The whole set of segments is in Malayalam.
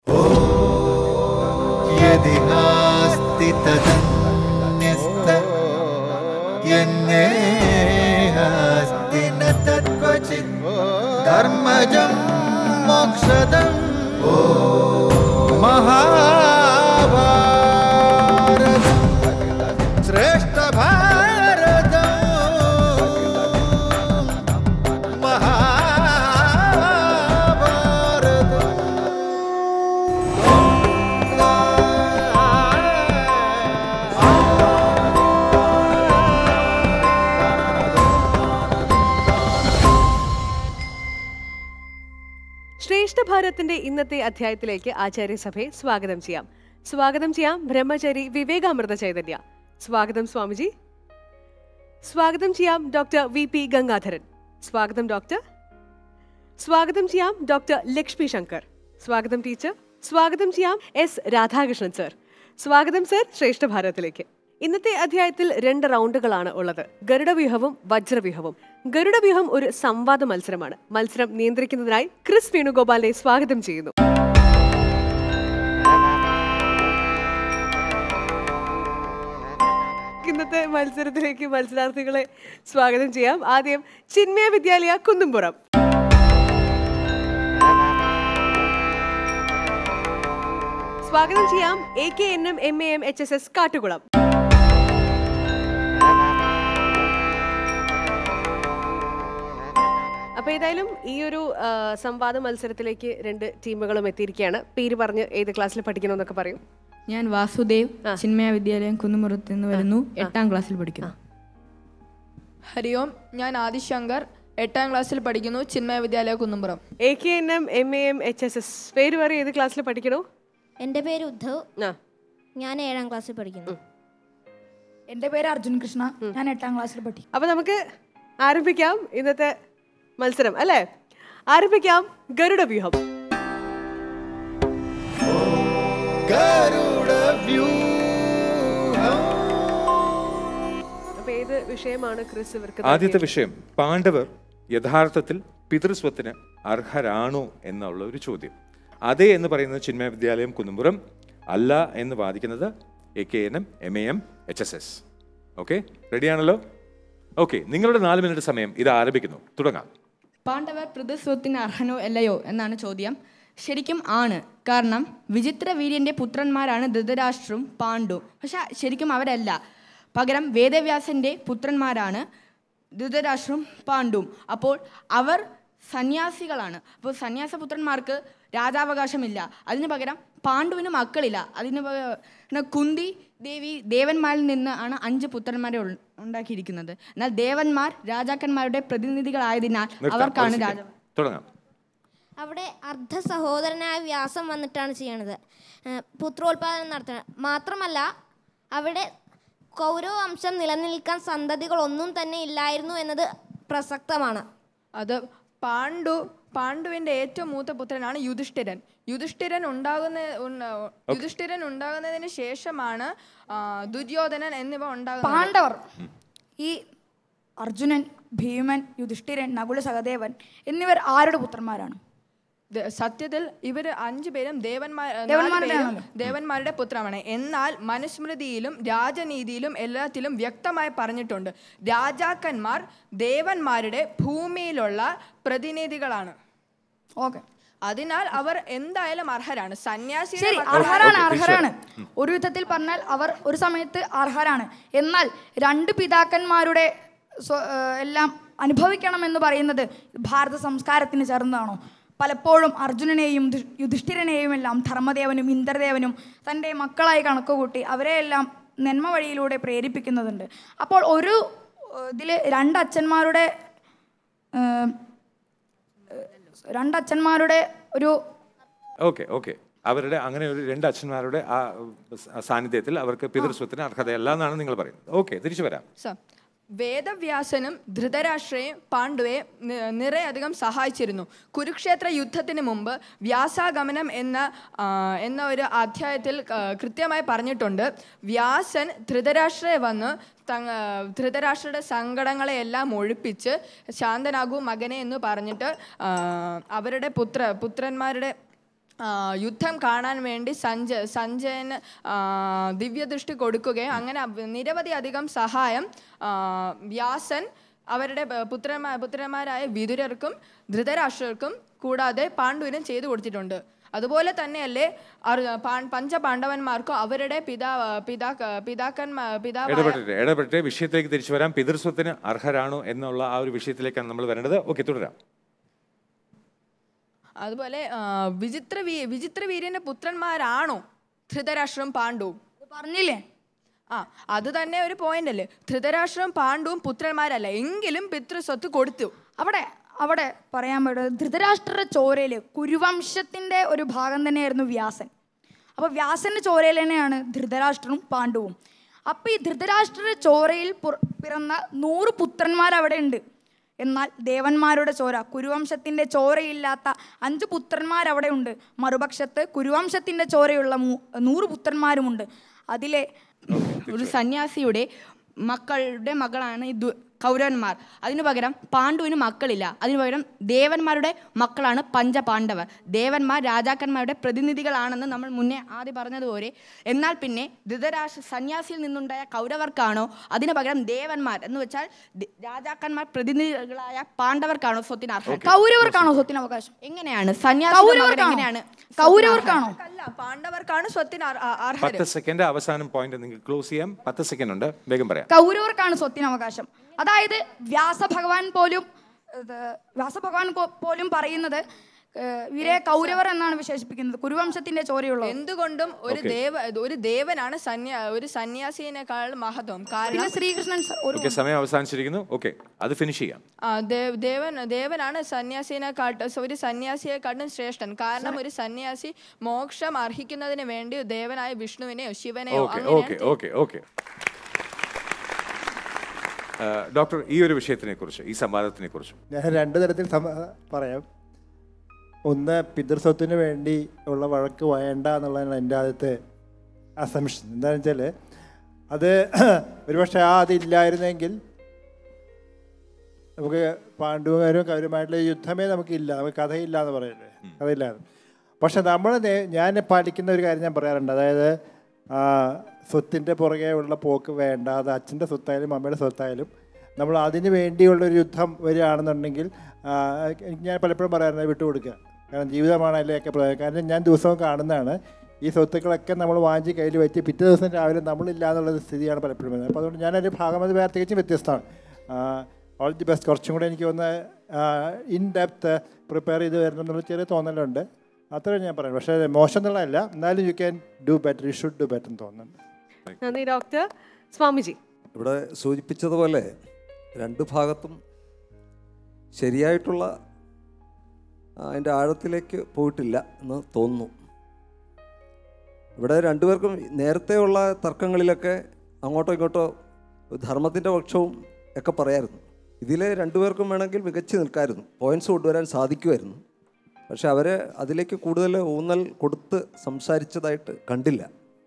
यदि नास्ति तदन्यस्त यन्नेहास्ति न तत्क्वचित् धर्मजं मोक्षदं महाभारतम् श्रेष्ठभारतम् ശ്രേഷ്ഠ ഭാരത്തിന്റെ ഇന്നത്തെ അധ്യായത്തിലേക്ക് ആചാര്യസഭയെ സ്വാഗതം ചെയ്യാം സ്വാഗതം ചെയ്യാം ബ്രഹ്മചാരി വിവേകാമൃത ചൈതന്യ സ്വാഗതം സ്വാമിജി സ്വാഗതം ചെയ്യാം ഡോക്ടർ വി പി ഗംഗാധരൻ സ്വാഗതം ഡോക്ടർ സ്വാഗതം ചെയ്യാം ഡോക്ടർ ലക്ഷ്മി ശങ്കർ സ്വാഗതം ടീച്ചർ സ്വാഗതം ചെയ്യാം എസ് രാധാകൃഷ്ണൻ സർ സ്വാഗതം സർ ശ്രേഷ്ഠ ഭാരതത്തിലേക്ക് ഇന്നത്തെ അധ്യായത്തിൽ രണ്ട് റൗണ്ടുകളാണ് ഉള്ളത് ഗരുഡവ്യൂഹവും വജ്രവ്യൂഹവും ഗരുഡവ്യൂഹം ഒരു സംവാദ മത്സരമാണ് മത്സരം നിയന്ത്രിക്കുന്നതിനായി ക്രിസ് വേണുഗോപാലിനെ സ്വാഗതം ചെയ്യുന്നു ഇന്നത്തെ മത്സരത്തിലേക്ക് മത്സരാർത്ഥികളെ സ്വാഗതം ചെയ്യാം ആദ്യം ചിന്മയ വിദ്യാലയ കുന്നുംപുറം സ്വാഗതം ചെയ്യാം A K N M M A M H S S Kattukulam അപ്പൊ ഏതായാലും ഈ ഒരു ആ, സംവാദ മത്സരത്തിലേക്ക് രണ്ട് ടീമുകളും എത്തിയിരിക്കുകയാണ് പേര് പറഞ്ഞ് ഏത് ക്ലാസ്സിൽ പഠിക്കണമെന്നൊക്കെ പറയും ഞാൻ വാസുദേവ് ചിന്മയ വിദ്യാലയം കുന്നുമുറത്ത് നിന്ന് വരുന്നു എട്ടാം ക്ലാസ്സിൽ പഠിക്കുന്നു ഹരി ഓം ഞാൻ ആദിശങ്കർ എട്ടാം ക്ലാസ്സിൽ പഠിക്കുന്നു Chinmaya Vidyalaya Kunnumpuram A K N M M A M H S S പേര് പറയും ഏത് ക്ലാസ്സിൽ പഠിക്കണോ എൻ്റെ പേര് ഉദ്ധവ് ആ ഞാൻ ഏഴാം ക്ലാസ്സിൽ പഠിക്കുന്നു എൻ്റെ പേര് അർജുൻ കൃഷ്ണ ഞാൻ എട്ടാം ക്ലാസ്സിൽ പഠിക്കും അപ്പൊ നമുക്ക് ആരംഭിക്കാം ഇന്നത്തെ മത്സരം അല്ലേ ആരംഭിക്കാം ഗരുഡ വ്യൂഹം അപ്പൊ ഏത് വിഷയമാണ് ക്രിസ് ഇവർക്ക് ആദ്യത്തെ വിഷയം പാണ്ഡവർ യഥാർത്ഥത്തിൽ പിതൃസ്വത്തിന് അർഹരാണോ എന്നുള്ള ഒരു ചോദ്യം അതെ എന്ന് പറയുന്നത് ചിന്മയ വിദ്യാലയം കുന്നുംപുറം അല്ല എന്ന് വാദിക്കുന്നത് A K N M M A M H S S okay റെഡിയാണല്ലോ ഓക്കെ നിങ്ങളുടെ നാല് മിനിറ്റ് സമയം ഇത് ആരംഭിക്കുന്നു തുടങ്ങാം പാണ്ഡവർ പിതൃസ്വത്തിന് അർഹനോ അല്ലയോ എന്നാണ് ചോദ്യം ശരിക്കും ആണ് കാരണം വിചിത്ര വീര്യന്റെ പുത്രന്മാരാണ് ധൃതരാഷ്ട്രവും പാണ്ഡുവും പക്ഷെ ശരിക്കും അവരല്ല പകരം വേദവ്യാസന്റെ പുത്രന്മാരാണ് ധൃതരാഷ്ട്രവും പാണ്ഡുവും അപ്പോൾ അവർ സന്യാസികളാണ് അപ്പോൾ സന്യാസപുത്രന്മാർക്ക് രാജാവകാശമില്ല അതിന് പകരം പാണ്ഡുവിന് മക്കളില്ല അതിന് പകരം കുന്തി ദേവി ദേവന്മാരിൽ നിന്ന് ആണ് അഞ്ച് പുത്രന്മാരെ ഉൾ- ഉണ്ടാക്കിയിരിക്കുന്നത് എന്നാൽ ദേവന്മാർ രാജാക്കന്മാരുടെ പ്രതിനിധികളായതിനാൽ നിർത്താം. അവർക്കാണ് ഒരു രാജ second. തുടങ്ങാം അവിടെ അർദ്ധ സഹോദരനായ വ്യാസം വന്നിട്ടാണ് ചെയ്യണത് ഏഹ് പുത്രോത്പാദനം നടത്തുന്നത് മാത്രമല്ല അവിടെ കൗരവ വംശം നിലനിൽക്കാൻ സന്തതികളൊന്നും തന്നെ ഇല്ലായിരുന്നു എന്നത് പ്രസക്തമാണ് അത് പാണ്ഡു പാണ്ഡുവിന്റെ ഏറ്റവും മൂത്ത പുത്രനാണ് യുധിഷ്ഠിരൻ യുധിഷ്ഠിരൻ ഉണ്ടാകുന്ന ഉണ്ട- യുധിഷ്ഠിരൻ ഉണ്ടാകുന്നതിന് ശേഷമാണ് ആ, ദുര്യോധനൻ എന്നിവ ഉണ്ടാകുന്നത് പാണ്ഡവർ ഈ അർജുനൻ ഭീമൻ യുധിഷ്ഠിരൻ നകുല സഹദേവൻ എന്നിവർ ആരുടെ പുത്രന്മാരാണ് ദ- സത്യത്തിൽ ഇവർ അഞ്ചു പേരും ദേവന്മാർ നാല് ദേവന്മാരുടെ പേരും ആണല്ലോ. ദേവന്മാരുടെ പുത്രമാണ് എന്നാൽ മനുസ്മൃതിയിലും രാജനീതിയിലും എല്ലാത്തിലും വ്യക്തമായി പറഞ്ഞിട്ടുണ്ട് രാജാക്കന്മാർ ദേവന്മാരുടെ ഭൂമിയിലുള്ള പ്രതിനിധികളാണ് ഓക്കെ അതിനാൽ അവർ എന്തായാലും അർഹരാണ് സന്യാസിയുടെ ശരി മക്കളായ- അർഹരാണ് Okay, അർഹരാണ് ഒരു വിധത്തിൽ പറഞ്ഞാൽ അവർ ഒരു സമയത്ത് അർഹരാണ് എന്നാൽ രണ്ട് പിതാക്കന്മാരുടെ സ്വ- ഏഹ് എല്ലാം അനുഭവിക്കണം എന്ന് പറയുന്നത് ഭാരത സംസ്കാരത്തിന് ചേർന്നതാണോ പലപ്പോഴും അർജുനനെയും ധു- യുധിഷ്ഠിരനെയും എല്ലാം ധർമ്മദേവനും ഇന്ദ്രദേവനും തൻ്റെ മക്കളായി കണക്കുകൂട്ടി അവരെയെല്ലാം നന്മ വഴിയിലൂടെ പ്രേരിപ്പിക്കുന്നതുണ്ട് അപ്പോൾ ഒരു ഇതിൽ രണ്ടച്ഛന്മാരുടെ ഏഹ്, രണ്ടച്ഛന്മാരുടെ ഒരു ഓക്കെ ഓക്കെ അവരുടെ അങ്ങനെ ഒരു രണ്ട് അച്ഛന്മാരുടെ ആ സ- സാന്നിധ്യത്തിൽ അവർക്ക് പിതൃസ്വത്തിന് അർഹതയല്ല എന്നാണ് നിങ്ങൾ പറയുന്നത് ഓക്കെ തിരിച്ചു വരാം സ- വേദവ്യാസനും ധൃതരാഷ്ട്രയും പാണ്ഡുവെ നി- നിറയെയധികം സഹായിച്ചിരുന്നു കുരുക്ഷേത്ര യുദ്ധത്തിന് മുമ്പ് വ്യാസാഗമനം എന്ന ആ, എന്ന ഒരു അധ്യായത്തിൽ ആ, കൃത്യമായി പറഞ്ഞിട്ടുണ്ട് വ്യാസൻ ധൃതരാഷ്ട്രയെ വന്ന് തങ്ങ ധൃതരാഷ്ട്രയുടെ സങ്കടങ്ങളെയെല്ലാം ഒഴിപ്പിച്ച് ശാന്തനാകൂ മകനെ എന്ന് പറഞ്ഞിട്ട് ആ, അവരുടെ പുത്ര പുത്രന്മാരുടെ ആ, യുദ്ധം കാണാൻ വേണ്ടി സഞ്ജ സഞ്ജയന് ആ, ദിവ്യദൃഷ്ടി കൊടുക്കുകയും അങ്ങനെ അവ- നിരവധി അധികം സഹായം ആ, വ്യാസൻ അവരുടെ പ- പുത്രന്മാ പുത്രന്മാരായ വിതുരർക്കും ധൃതരാഷ്ട്രർക്കും കൂടാതെ പാണ്ഡുവിനും ചെയ്തു കൊടുത്തിട്ടുണ്ട് അതുപോലെ തന്നെയല്ലേ അർ- പാ- പഞ്ചപാണ്ഡവന്മാർക്കും അവരുടെ പിതാ പിതാ പിതാക്കന്മാ പിതാവായ ഇടപെട്ടിട്ട് ഇടപെട്ട് വിഷയത്തിലേക്ക് തിരിച്ചു വരാം പിതൃസ്വത്തിന് അർഹരാണോ എന്നുള്ള ആ ഒരു വിഷയത്തിലേക്കാണ് നമ്മൾ വരേണ്ടത് ഓക്കെ തുടരാം അതുപോലെ ആ, വിചിത്ര വീ വിചിത്ര വീര്യന്റെ പുത്രന്മാരാണോ ധൃതരാഷ്ട്രം പാണ്ഡുവും ഇത് പറഞ്ഞില്ലേ ആ അത് തന്നെ ഒരു പോയിന്റ് അല്ലേ ധൃതരാഷ്ട്രം പാണ്ഡുവും പുത്രന്മാരല്ല എങ്കിലും പിതൃസ്വത്ത് കൊടുത്തു അവിടെ അവിടെ പറയാൻ പറ്റുന്നത് ധൃതരാഷ്ട്രരുടെ ചോരയിൽ കുരുവംശത്തിൻ്റെ ഒരു ഭാഗം തന്നെയായിരുന്നു വ്യാസൻ അപ്പോൾ വ്യാസൻ്റെ ചോരയിൽ തന്നെയാണ് ധൃതരാഷ്ട്രനും പാണ്ഡവും അപ്പോൾ ഈ ധൃതരാഷ്ട്രരുടെ ചോരയിൽ പുറ- പിറന്ന നൂറ് പുത്രന്മാർ അവിടെ ഉണ്ട് എന്നാൽ ദേവന്മാരുടെ ചോര കുരുവംശത്തിൻ്റെ ചോരയില്ലാത്ത അഞ്ച് പുത്രന്മാർ അവിടെ ഉണ്ട് മറുപക്ഷത്ത് കുരുവംശത്തിൻ്റെ ചോരയുള്ള മൂ- നൂറ് പുത്രന്മാരുമുണ്ട് അതിലെ ഒരു സന്യാസിയുടെ മക്കളുടെ മകളാണ് ഈ ദു- കൗരവന്മാർ അതിനു പകരം പാണ്ഡുവിന് മക്കളില്ല അതിനു പകരം ദേവന്മാരുടെ മക്കളാണ് പഞ്ചപാണ്ഡവർ ദേവന്മാർ രാജാക്കന്മാരുടെ പ്രതിനിധികളാണെന്ന് നമ്മൾ മുന്നേ ആദ്യം പറഞ്ഞതുപോലെ എന്നാൽ പിന്നെ ധൃതരാഷ്ട്ര സന്യാസിയിൽ നിന്നുണ്ടായ കൗരവർക്കാണോ അതിനു പകരം ദേവന്മാർ എന്ന് വെച്ചാൽ ദ- രാജാക്കന്മാർ പ്രതിനിധികളായ പാണ്ഡവർക്കാണോ സ്വത്തിന് അർഹത കൗരവർക്കാണോ സ്വത്തിന് അവകാശം എങ്ങനെയാണ് സന്യാസി കൗരവർക്കാണോ എങ്ങനെയാണ് കൗരവർക്കാണോ അല്ല പാണ്ഡവർക്കാണ് സ്വത്തിന് അർ- അ- അർഹത പത്ത് സെക്കൻഡ് അവസാനം പോയിന്റ് നിങ്ങൾക്ക് ക്ലോസ് ചെയ്യാം പത്ത് സെക്കൻഡ് ഉണ്ട് വേഗം പറയാം കൗരവർക്കാണ് സ്വത്തിന് അവകാശം അതായത് വ്യാസഭഗവാൻ പോലും ഇത് വ്യാസഭഗവാൻ കൊ- പോലും പറയുന്നത് ഏഹ്, ഇവരെ കൗരവർ എന്നാണ് വിശേഷിപ്പിക്കുന്നത് കുരുവംശത്തിന്റെ ചോരയുള്ളത് എന്തുകൊണ്ടും ഒരു Okay. ദേവ ഒരു ദേവനാണ് സന്യാ ഒരു സന്യാസിനേക്കാൾ മഹത്വം പിന്നെ കാരണം ശ്രീകൃഷ്ണൻ സ- ഒരു ഓക്കെ സമയം അവസാനിച്ചിരിക്കുന്നു ഓക്കെ അത് ഫിനിഷ് ചെയ്യാം ആ, ദേ- ദേവൻ ദേവനാണ് സന്യാസിനെക്കാട്ടും ഒരു സന്യാസിയെക്കാട്ടും ശ്രേഷ്ഠൻ കാരണം ഒരു സന്യാസി മോക്ഷം അർഹിക്കുന്നതിന് വേണ്ടി ദേവനായ വിഷ്ണുവിനെയോ ശിവനെയോ ഓക്കെ അങ്ങനെയാണ് ഓക്കെ ഓക്കെ ഓക്കെ ഡോക്ടർ ഈ ഒരു വിഷയത്തിനെ കുറിച്ച് ഈ സംവാദത്തിനെ കുറിച്ച് ഞാൻ രണ്ട് തരത്തിൽ സമ- പറയാം ഒന്ന് പിതൃസ്വത്തിന് വേണ്ടി ഉള്ള വഴക്ക് വേണ്ട എന്നുള്ളതാണ് എൻ്റെ ആദ്യത്തെ അസംഷൻ എന്താണെന്ന് വെച്ചാൽ അത് ഒരുപക്ഷെ ആ അതില്ലായിരുന്നെങ്കിൽ നമുക്ക് പാണ്ഡവരും കവരുമായിട്ടുള്ള യുദ്ധമേ നമുക്കില്ല നമുക്ക് കഥയില്ല എന്ന് പറയല്ലേ കഥയില്ലായിരുന്നു പക്ഷെ നമ്മൾ നേ- ഞാൻ പാലിക്കുന്ന ഒരു കാര്യം ഞാൻ പറയാറുണ്ട് അതായത് ആ, സ്വത്തിൻ്റെ പുറകെ ഉള്ള പോക്ക് വേണ്ട അത് അച്ഛൻ്റെ സ്വത്തായാലും അമ്മയുടെ സ്വത്തായാലും നമ്മൾ അതിന് വേണ്ടിയുള്ള ഒരു യുദ്ധം വരികയാണെന്നുണ്ടെങ്കിൽ ആ, എനിക്ക് ഞാൻ പലപ്പോഴും പറയാറുണ്ട് വിട്ടുകൊടുക്കുക കാരണം ജീവിതമാണ് അതിലേക്ക് പ്രധാനം കാരണം ഞാൻ ദിവസവും കാണുന്നതാണ് ഈ സ്വത്തുക്കളൊക്കെ നമ്മൾ വാങ്ങിച്ച് കയ്യിൽ വെച്ച് പിറ്റേ ദിവസം രാവിലെ നമ്മളില്ല എന്നുള്ള സ്ഥിതിയാണ് പലപ്പോഴും വരുന്നത് അപ്പോൾ അതുകൊണ്ട് ഞാനൊരു ഭാഗം അത് വേറെ തികച്ചും വ്യത്യസ്തമാണ് ഓൾ ദി ബെസ്റ്റ് കുറച്ചും കൂടെ എനിക്ക് ഒന്ന് ഇൻ ഡെപ്ത് പ്രിപ്പയർ ചെയ്ത് വരണം എന്നുള്ള ചെറിയ തോന്നലുണ്ട് അത്രേ ഞാൻ പറയാം പക്ഷേ മോശം എന്നുള്ളതല്ല എന്നാലും you can do better you should do better എന്ന് തോന്നുന്നുണ്ട് നന്ദി ഡോക്ടർ സ്വാമിജി ഇവിടെ സൂചിപ്പിച്ചതുപോലെ രണ്ട് ഭാഗത്തും ശരിയായിട്ടുള്ള ആ, അതിൻ്റെ ആഴത്തിലേക്ക് പോയിട്ടില്ല എന്ന് തോന്നുന്നു ഇവിടെ രണ്ടുപേർക്കും നേരത്തെയുള്ള തർക്കങ്ങളിലൊക്കെ അങ്ങോട്ടോ ഇങ്ങോട്ടോ ധർമ്മത്തിൻ്റെ പക്ഷവും ഒക്കെ പറയായിരുന്നു ഇതിൽ രണ്ടുപേർക്കും വേണമെങ്കിൽ മികച്ചു നിൽക്കായിരുന്നു പോയിൻറ്റ്സ് കൊണ്ടുവരാൻ സാധിക്കുമായിരുന്നു പക്ഷെ അവർ അതിലേക്ക് കൂടുതൽ ഊന്നൽ കൊടുത്ത് സംസാരിച്ചതായിട്ട് കണ്ടില്ല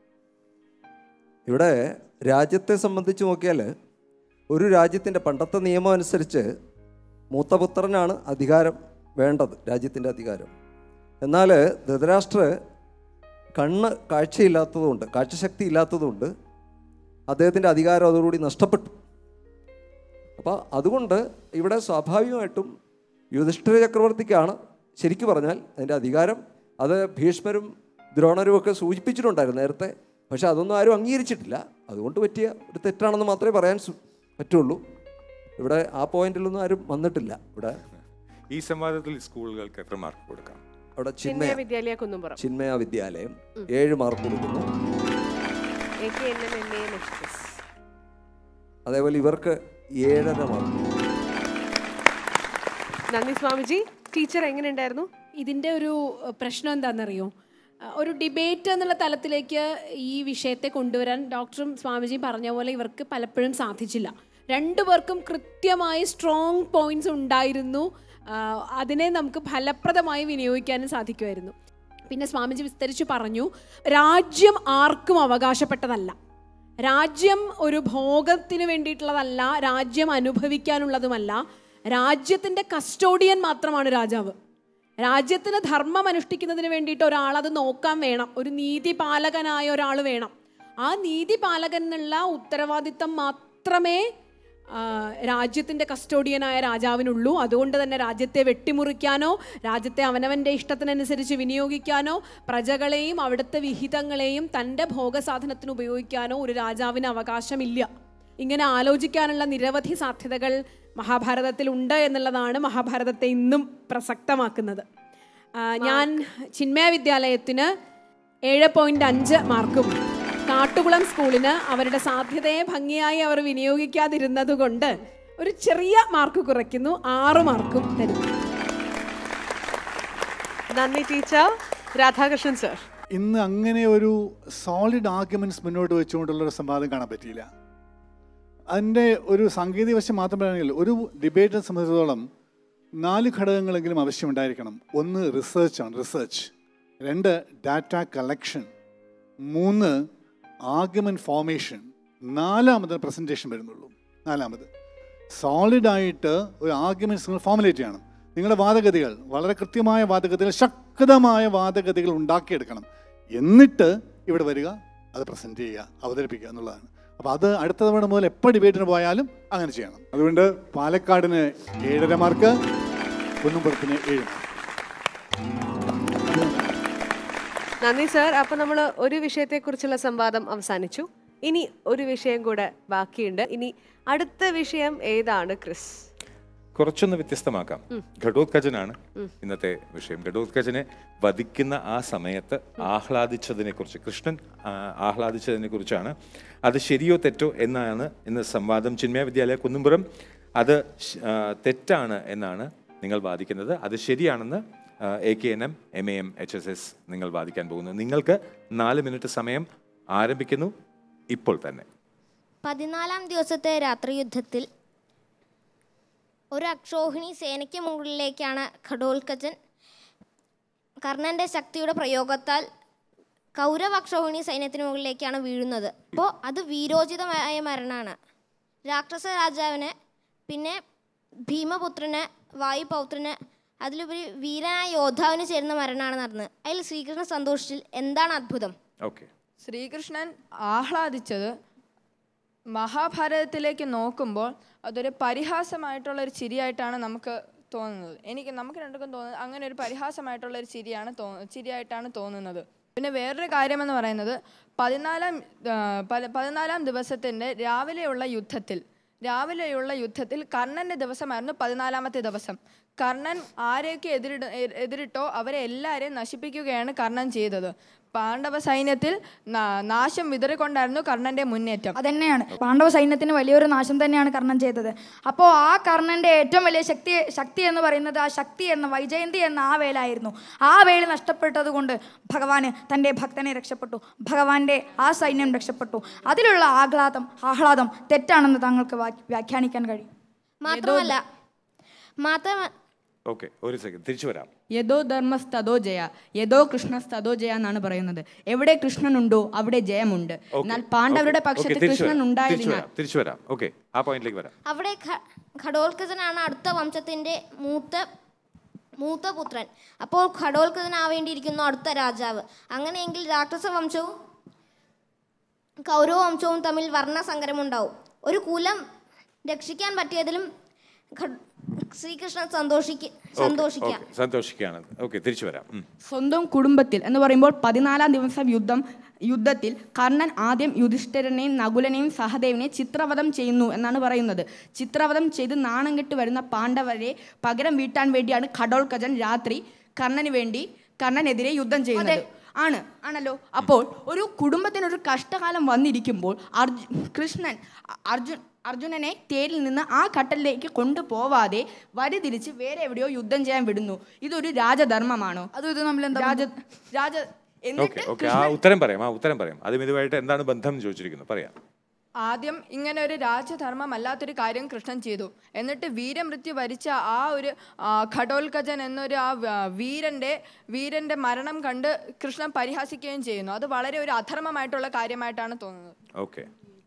ഇവിടെ രാജ്യത്തെ സംബന്ധിച്ച് നോക്കിയാൽ ഒരു രാജ്യത്തിൻ്റെ പണ്ടത്തെ നിയമം അനുസരിച്ച് മൂത്തപുത്രനാണ് അധികാരം വേണ്ടത് രാജ്യത്തിൻ്റെ അധികാരം എന്നാൽ ധൃതരാഷ്ട്ര കണ്ണ് കാഴ്ചയില്ലാത്തതുകൊണ്ട് കാഴ്ചശക്തി ഇല്ലാത്തതുകൊണ്ട് അദ്ദേഹത്തിൻ്റെ അധികാരം അതോടുകൂടി നഷ്ടപ്പെട്ടു അപ്പോൾ അതുകൊണ്ട് ഇവിടെ സ്വാഭാവികമായിട്ടും യുധിഷ്ഠിര ചക്രവർത്തിക്കാണ് ശരിക്കു പറഞ്ഞാൽ അതിൻ്റെ അധികാരം അത് ഭീഷ്മരും ദ്രോണരും ഒക്കെ സൂചിപ്പിച്ചിട്ടുണ്ടായിരുന്നു നേരത്തെ പക്ഷെ അതൊന്നും ആരും അംഗീകരിച്ചിട്ടില്ല അതുകൊണ്ട് പറ്റിയ ഒരു തെറ്റാണെന്ന് മാത്രമേ പറയാൻ സു- പറ്റുള്ളൂ ഇവിടെ ആ പോയിന്റിലൊന്നും ആരും വന്നിട്ടില്ല ഇവിടെ ഈ സംവാദത്തിൽ സ്കൂളുകൾക്ക് എത്ര മാർക്ക് കൊടുക്കാം അവിടെ ചിന്മയ ചിന്മയ വിദ്യാലയ കുന്നുംപുറം ചിന്മയ വിദ്യാലയം ഏഴ് മാർക്ക് കൊടുക്കുന്നു A K N M M A N express അതേപോലെ ഇവർക്ക് ഏഴര മാർക്ക് നന്ദി സ്വാമിജി ടീച്ചർ എങ്ങനെയുണ്ടായിരുന്നു ഇതിൻ്റെ ഒരു അഹ്, പ്രശ്നം എന്താണെന്നറിയോ അഹ്, ഒരു ഡിബേറ്റ് എന്നുള്ള തലത്തിലേക്ക് ഈ വിഷയത്തെ കൊണ്ടുവരാൻ ഡോക്ടറും സ്വാമിജിയും പറഞ്ഞ പോലെ ഇവർക്ക് പലപ്പോഴും സാധിച്ചില്ല രണ്ടുപേർക്കും കൃത്യമായി സ്ട്രോങ് പോയിന്റ്സ് ഉണ്ടായിരുന്നു ആഹ്, അതിനെ നമുക്ക് ഫലപ്രദമായി വിനിയോഗിക്കാനും സാധിക്കുമായിരുന്നു പിന്നെ സ്വാമിജി വിസ്തരിച്ച് പറഞ്ഞു രാജ്യം ആർക്കും അവകാശപ്പെട്ടതല്ല രാജ്യം ഒരു ഭോഗത്തിന് വേണ്ടിയിട്ടുള്ളതല്ല രാജ്യം അനുഭവിക്കാനുള്ളതുമല്ല രാജ്യത്തിൻ്റെ കസ്റ്റോഡിയൻ മാത്രമാണ് രാജാവ് രാജ്യത്തിന് ധർമ്മം അനുഷ്ഠിക്കുന്നതിന് വേണ്ടിയിട്ട് ഒരാൾ അത് നോക്കാൻ വേണം ഒരു നീതിപാലകനായ ഒരാൾ വേണം ആ നീതിപാലകൻ എന്നുള്ള ഉത്തരവാദിത്തം മാത്രമേ ആ, രാജ്യത്തിൻ്റെ കസ്റ്റോഡിയനായ രാജാവിനുള്ളൂ അതുകൊണ്ട് തന്നെ രാജ്യത്തെ വെട്ടിമുറിക്കാനോ രാജ്യത്തെ അവനവൻ്റെ ഇഷ്ടത്തിനനുസരിച്ച് വിനിയോഗിക്കാനോ പ്രജകളെയും അവിടുത്തെ വിഹിതങ്ങളെയും തൻ്റെ ഭോഗസാധനത്തിന് ഉപയോഗിക്കാനോ ഒരു രാജാവിന് അവകാശമില്ല ഇങ്ങനെ ആലോചിക്കാനുള്ള നിരവധി സാധ്യതകൾ മഹാഭാരതത്തിൽ ഉണ്ട് എന്നുള്ളതാണ് മഹാഭാരതത്തെ ഇന്നും പ്രസക്തമാക്കുന്നത് ആ, ഞാൻ ചിന്മയ വിദ്യാലയത്തിന് ഏഴ് പോയിന്റ് അഞ്ച് മാർക്കും കാട്ടുകുളം സ്കൂളിന് അവരുടെ സാധ്യതയെ ഭംഗിയായി അവർ വിനിയോഗിക്കാതിരുന്നത് കൊണ്ട് ഒരു ചെറിയ മാർക്ക് കുറയ്ക്കുന്നു ആറ് മാർക്കും തരുന്നു നന്ദി ടീച്ചർ രാധാകൃഷ്ണൻ സർ ഇന്ന് അങ്ങനെ ഒരു സോളിഡ് ആർഗ്യുമെന്റ്സ് മുന്നോട്ട് വെച്ചുകൊണ്ടുള്ള ഒരു സംവാദം കാണാൻ പറ്റിയില്ല അതിൻ്റെ ഒരു സാങ്കേതിക വശം മാത്രം പറയുകയാണെങ്കിൽ ഒരു ഡിബേറ്റിനെ സംബന്ധിച്ചിടത്തോളം നാല് ഘടകങ്ങളെങ്കിലും ആവശ്യമുണ്ടായിരിക്കണം ഒന്ന് റിസർച്ചാണ് റിസർച്ച് രണ്ട് ഡാറ്റ കളക്ഷൻ മൂന്ന് ആർഗ്യുമെന്റ് ഫോർമേഷൻ നാലാമത് പ്രസൻറ്റേഷൻ വരുന്നുള്ളൂ നാലാമത് സോളിഡായിട്ട് ഒരു ആർഗ്യുമെന്റ്സ് നിങ്ങൾ ഫോമുലേറ്റ് ചെയ്യണം നിങ്ങളുടെ വാദഗതികൾ വളരെ കൃത്യമായ വാദഗതികൾ ശക്തമായ വാദഗതികൾ ഉണ്ടാക്കിയെടുക്കണം എന്നിട്ട് ഇവിടെ വരിക അത് പ്രസൻറ്റ് ചെയ്യുക അവതരിപ്പിക്കുക എന്നുള്ളതാണ് അപ്പോൾ അത് അടുത്ത തവണ മുതൽ എപ്പോൾ ഡിബേറ്റിന് പോയാലും അങ്ങനെ ചെയ്യണം അതുകൊണ്ട് പാലക്കാടിന് ഏഴര മാർക്ക് കുന്നുംപുറത്തിന് ഏഴ് നന്ദി സർ അപ്പൊ നമ്മൾ ഒരു വിഷയത്തെക്കുറിച്ചുള്ള സംവാദം അവസാനിച്ചു ഇനി ഒരു വിഷയം കൂടെ ബാക്കിയുണ്ട് ഇനി അടുത്ത വിഷയം ഏതാണ് ക്രിസ് കുറച്ചൊന്ന് വ്യത്യസ്തമാക്കാം ഘടോത്കജനാണ് ഇന്നത്തെ വിഷയം ഘടോത്കജനെ വധിക്കുന്ന ആ സമയത്ത് ആഹ്ലാദിച്ചതിനെ കുറിച്ച് കൃഷ്ണൻ ആ, ആഹ്ലാദിച്ചതിനെ കുറിച്ചാണ് അത് ശരിയോ തെറ്റോ എന്നാണ് ഇന്ന് സംവാദം ചിന്മയ വിദ്യാലയ കുന്നുംപുറം അത് ശ- ആ, തെറ്റാണ് എന്നാണ് നിങ്ങൾ വാദിക്കുന്നത് അത് ശരിയാണെന്ന് A K N M M A M H S S നിങ്ങൾ വാദിക്കാൻ പോകുന്നു നിങ്ങൾക്ക് നാല് മിനിറ്റ് സമയം ആരംഭിക്കുന്നു ഇപ്പോൾ തന്നെ പതിനാലാം ദിവസത്തെ രാത്രിയുദ്ധത്തിൽ ഒരു അക്ഷോഹിണി സേനയ്ക്ക് മുകളിലേക്കാണ് ഘടോൽക്കജൻ കർണന്റെ ശക്തിയുടെ പ്രയോഗത്താൽ കൗരവ അക്ഷോഹിണി സൈന്യത്തിന് മുകളിലേക്കാണ് വീഴുന്നത് അപ്പോൾ അത് വീരോചിതമായ മരണമാണ് രാക്ഷസ രാജാവിന് പിന്നെ ഭീമപുത്രന് വായുപൗത്രന് അതിലുപരി വീരനായ യോദ്ധാവിന് ചേരുന്ന മരണമാണ് നടന്നത് അതിൽ ശ്രീകൃഷ്ണൻ സന്തോഷിച്ചിൽ എന്താണ് അത്ഭുതം ഓക്കെ ശ്രീകൃഷ്ണൻ ആഹ്ലാദിച്ചത് മഹാഭാരതത്തിലേക്ക് നോക്കുമ്പോൾ അതൊരു പരിഹാസമായിട്ടുള്ള ഒരു ചിരിയായിട്ടാണ് നമുക്ക് തോന്നുന്നത് എനിക്ക് നമുക്ക് രണ്ടുക്കും തോന്നുന്നത് അങ്ങനെ ഒരു പരിഹാസമായിട്ടുള്ള ഒരു ചിരിയാണ് തോ ചിരിയായിട്ടാണ് തോന്നുന്നത് പിന്നെ വേറൊരു കാര്യമെന്ന് പറയുന്നത് പതിനാലാം ആ, പല- പതിനാലാം ദിവസത്തിൻ്റെ രാവിലെയുള്ള യുദ്ധത്തിൽ രാവിലെയുള്ള യുദ്ധത്തിൽ കർണന്റെ ദിവസമായിരുന്നു പതിനാലാമത്തെ ദിവസം കർണൻ ആരെയൊക്കെ എതിരിട എ- എതിരിട്ടോ അവരെ എല്ലാവരെയും നശിപ്പിക്കുകയാണ് കർണൻ ചെയ്തത് പാണ്ഡവ സൈന്യത്തിൽ നാ- നാശം വിതറിക്കൊണ്ടായിരുന്നു കർണന്റെ മുന്നേറ്റം അതന്നെയാണ് പാണ്ഡവ സൈന്യത്തിന് വലിയൊരു നാശം തന്നെയാണ് കർണൻ ചെയ്തത് അപ്പോൾ ആ കർണന്റെ ഏറ്റവും വലിയ ശക്തി ശക്തി എന്ന് പറയുന്നത് ആ ശക്തി എന്ന വൈജയന്തി എന്ന ആ വേലായിരുന്നു ആ വേല് നഷ്ടപ്പെട്ടത് കൊണ്ട് ഭഗവാന് തൻ്റെ ഭക്തനെ രക്ഷപ്പെട്ടു ഭഗവാന്റെ ആ സൈന്യം രക്ഷപ്പെട്ടു അതിലുള്ള ആഹ്ലാദം ആഹ്ലാദം തെറ്റാണെന്ന് താങ്കൾക്ക് വാ- വ്യാഖ്യാനിക്കാൻ കഴിയും മാത്രമല്ല മാത്രമ ഓക്കെ ഒരു സെക്കൻഡ് തിരിച്ചു വരാം യഥോ ധർമ്മസ്തതോ ജയ യഥോ കൃഷ്ണസ്തതോ ജയ എന്നാണ് പറയുന്നത് എവിടെ കൃഷ്ണനുണ്ടോ അവിടെ ജയമുണ്ട് Okay. എന്നാൽ പാണ്ഡവരുടെ Okay. പക്ഷത്ത് Okay, തിരിച്ചു കൃഷ്ണൻ വരാം. തിരിച്ചു ഉണ്ടായതിനാൽ വരാം തിരിച്ചു വരാം ഓക്കെ ആ പോയിന്റിലേക്ക് വരാം അവിടെ ഘ- ഘടോത്കചനാണ് അടുത്ത വംശത്തിന്റെ മൂത്ത മൂത്ത പുത്രൻ അപ്പോൾ ഘടോത്കചനാവേണ്ടിയിരിക്കുന്നു അടുത്ത രാജാവ് അങ്ങനെയെങ്കിൽ രാക്ഷസ വംശവും കൗരവ വംശവും തമ്മിൽ വർണ്ണസങ്കരമുണ്ടാവും ഒരു കുലം രക്ഷിക്കാൻ പറ്റിയതിലും ഘ- ശ്രീകൃഷ്ണൻ സന്തോഷിക്ക സന്തോഷിക്കാം ഓക്കെ സന്തോഷിക്കുകയാണ് ഓക്കെ തിരിച്ചു വരാം ഉം. സ്വന്തം കുടുംബത്തിൽ എന്ന് പറയുമ്പോൾ പതിനാലാം ദിവസം യുദ്ധം യുദ്ധത്തിൽ കർണൻ ആദ്യം യുധിഷ്ഠിരനെയും നകുലനെയും സഹദേവിനെയും ചിത്രവധം ചെയ്യുന്നു എന്നാണ് പറയുന്നത് ചിത്രവധം ചെയ്ത് നാണം കെട്ട് വരുന്ന പാണ്ഡവരെ പകരം വീട്ടാൻ വേണ്ടിയാണ് ഖഡോൽക്കജൻ രാത്രി കർണന് വേണ്ടി കർണനെതിരെ യുദ്ധം ചെയ്യുന്നത് ആണ് ആണല്ലോ അപ്പോൾ ഒരു കുടുംബത്തിന് ഒരു കഷ്ടകാലം വന്നിരിക്കുമ്പോൾ അർജു കൃഷ്ണൻ അ- അർജുൻ അർജുനനെ തേരിൽ നിന്ന് ആ കട്ടലിലേക്ക് കൊണ്ടുപോവാതെ വരി തിരിച്ച് വേറെ എവിടെയോ യുദ്ധം ചെയ്യാൻ വിടുന്നു ഇതൊരു രാജധർമ്മമാണോ അതും ഇത് തമ്മിൽ എന്താ രാജ രാജ ഓക്കെ എന്നിട്ട് ഓക്കെ ആ ഉത്തരം പറയാം ആ ഉത്തരം പറയാം അതും ഇതുമായിട്ട് എന്താണ് ബന്ധം എന്ന് ചോദിച്ചിരിക്കുന്നു പറയാം ആദ്യം ഇങ്ങനെ ഒരു രാജധർമ്മം അല്ലാത്തൊരു കാര്യം കൃഷ്ണൻ ചെയ്തു എന്നിട്ട് വീരമൃത്യു വരിച്ച ആ ഒരു ആ, ഘടോൽക്കജൻ എന്നൊരു ആ വ- വീരന്റെ വീരന്റെ മരണം കണ്ട് കൃഷ്ണൻ പരിഹസിക്കുകയും ചെയ്യുന്നു അത് വളരെ ഒരു അധർമ്മമായിട്ടുള്ള കാര്യമായിട്ടാണ് തോന്നുന്നത് ഓക്കെ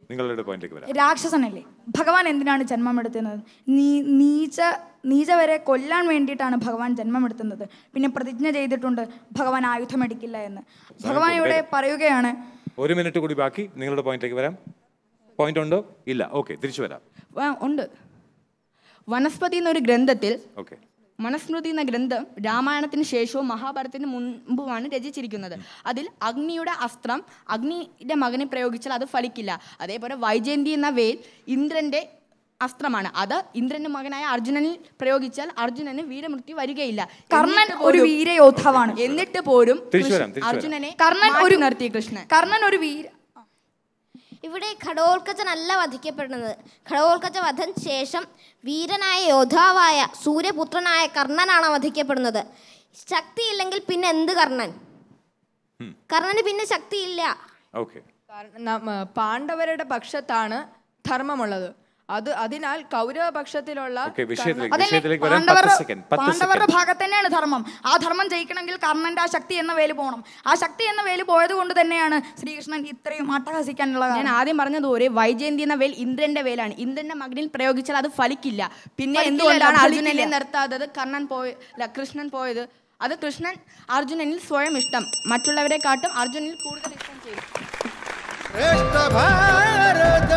നിങ്ങളുടെ പോയിന്റിലേക്ക് വരാം രാക്ഷസനല്ലേ ഭഗവാൻ എന്തിനാണ് ജന്മമെടുത്തുന്നത് നീ നീച്ച നീച്ച വരെ കൊല്ലാൻ വേണ്ടിയിട്ടാണ് ഭഗവാൻ ജന്മമെടുത്തുന്നത് പിന്നെ പ്രതിജ്ഞ ചെയ്തിട്ടുണ്ട് ഭഗവാൻ ആയുധമെടുക്കില്ല എന്ന് ഭഗവാൻ ഇവിടെ പറയുകയാണ് ഒരു മിനിറ്റ് കൂടി ബാക്കി നിങ്ങളുടെ പോയിന്റിലേക്ക് വരാം പോയിന്റ് ഉണ്ടോ ഇല്ല ഓക്കെ തിരിച്ചു വരാം ആ, ഉണ്ട് വനസ്പതി എന്നൊരു ഗ്രന്ഥത്തിൽ ഓക്കെ മനുസ്മൃതി എന്ന ഗ്രന്ഥം രാമായണത്തിന് ശേഷവും മഹാഭാരതത്തിന് മുൻപുമാണ് രചിച്ചിരിക്കുന്നത് അതിൽ അഗ്നിയുടെ അസ്ത്രം അഗ്നിയുടെ മകനെ പ്രയോഗിച്ചാൽ അത് ഫലിക്കില്ല അതേപോലെ വൈജയന്തി എന്ന വേൽ ഇന്ദ്രന്റെ അസ്ത്രമാണ് അത് ഇന്ദ്രന്റെ മകനായ അർജുനനിൽ പ്രയോഗിച്ചാൽ അർജുനന് വീരമൃത്യു വരികയില്ല കർണൻ എന്നിട്ട് ഒരു പോലും- വീരയോദ്ധാവാണ് എന്നിട്ട് പോലും തിരിച്ചു കൃഷ്ണ- വരാം, തിരിച്ചു വരാം. അർജുനനെ കർണൻ മാറ്റി ഒരു നിർത്തി കൃഷ്ണൻ കർണൻ ഒരു വീര ഇവിടെ ഘടോൽക്കച്ചനല്ല വധിക്കപ്പെടുന്നത് ഘടോൽക്കച്ച വധം ശേഷം വീരനായ യോദ്ധാവായ സൂര്യപുത്രനായ കർണനാണ് വധിക്കപ്പെടുന്നത് ശക്തിയില്ലെങ്കിൽ പിന്നെ എന്ത് കർണൻ കർണന് പിന്നെ ശക്തിയില്ല ഓക്കെ കാരണം നമ്മ- പാണ്ഡവരുടെ പക്ഷത്താണ് ധർമ്മമുള്ളത് അത് അതിനാൽ കൗരവ പക്ഷത്തിലുള്ള ഓക്കെ വിഷയത്തിലേക്ക് അതല്ലേ വിഷയത്തിലേക്ക് വരാം പത്ത് പാണ്ഡവരുടെ സെക്കൻഡ് പത്ത് പാണ്ഡവരുടെ സെക്കൻഡ് ഭാഗത്ത് തന്നെയാണ് ധർമ്മം ആ ധർമ്മം ജയിക്കണമെങ്കിൽ കർണന്റെ ആ ശക്തി എന്ന വേല് പോകണം ആ ശക്തി എന്ന വേല് പോയത് കൊണ്ട് തന്നെയാണ് ശ്രീകൃഷ്ണൻ ഇത്രയും അട്ടഹസിക്കാനുള്ള ഞാൻ കാരണം. ആദ്യം പറഞ്ഞതുപോലെ വൈജയന്തി എന്ന വേൽ ഇന്ദ്രന്റെ വേലാണ് ഇന്ദ്രന്റെ മകനിൽ പ്രയോഗിച്ചാൽ അത് ഫലിക്കില്ല പിന്നെ ഫലിക്കില്ല, എന്തുകൊണ്ടാണ് ഫലിക്കില്ല. അർജുനനെ നിർത്താത്തത് കർണൻ പോയ അല്ല കൃഷ്ണൻ പോയത് അത് കൃഷ്ണൻ അർജുനനിൽ സ്വയം ഇഷ്ടം മറ്റുള്ളവരെ കാട്ടും അർജുനനിൽ കൂടുതൽ ഇഷ്ടം ചെയ്തു श्रेष्ठ भारत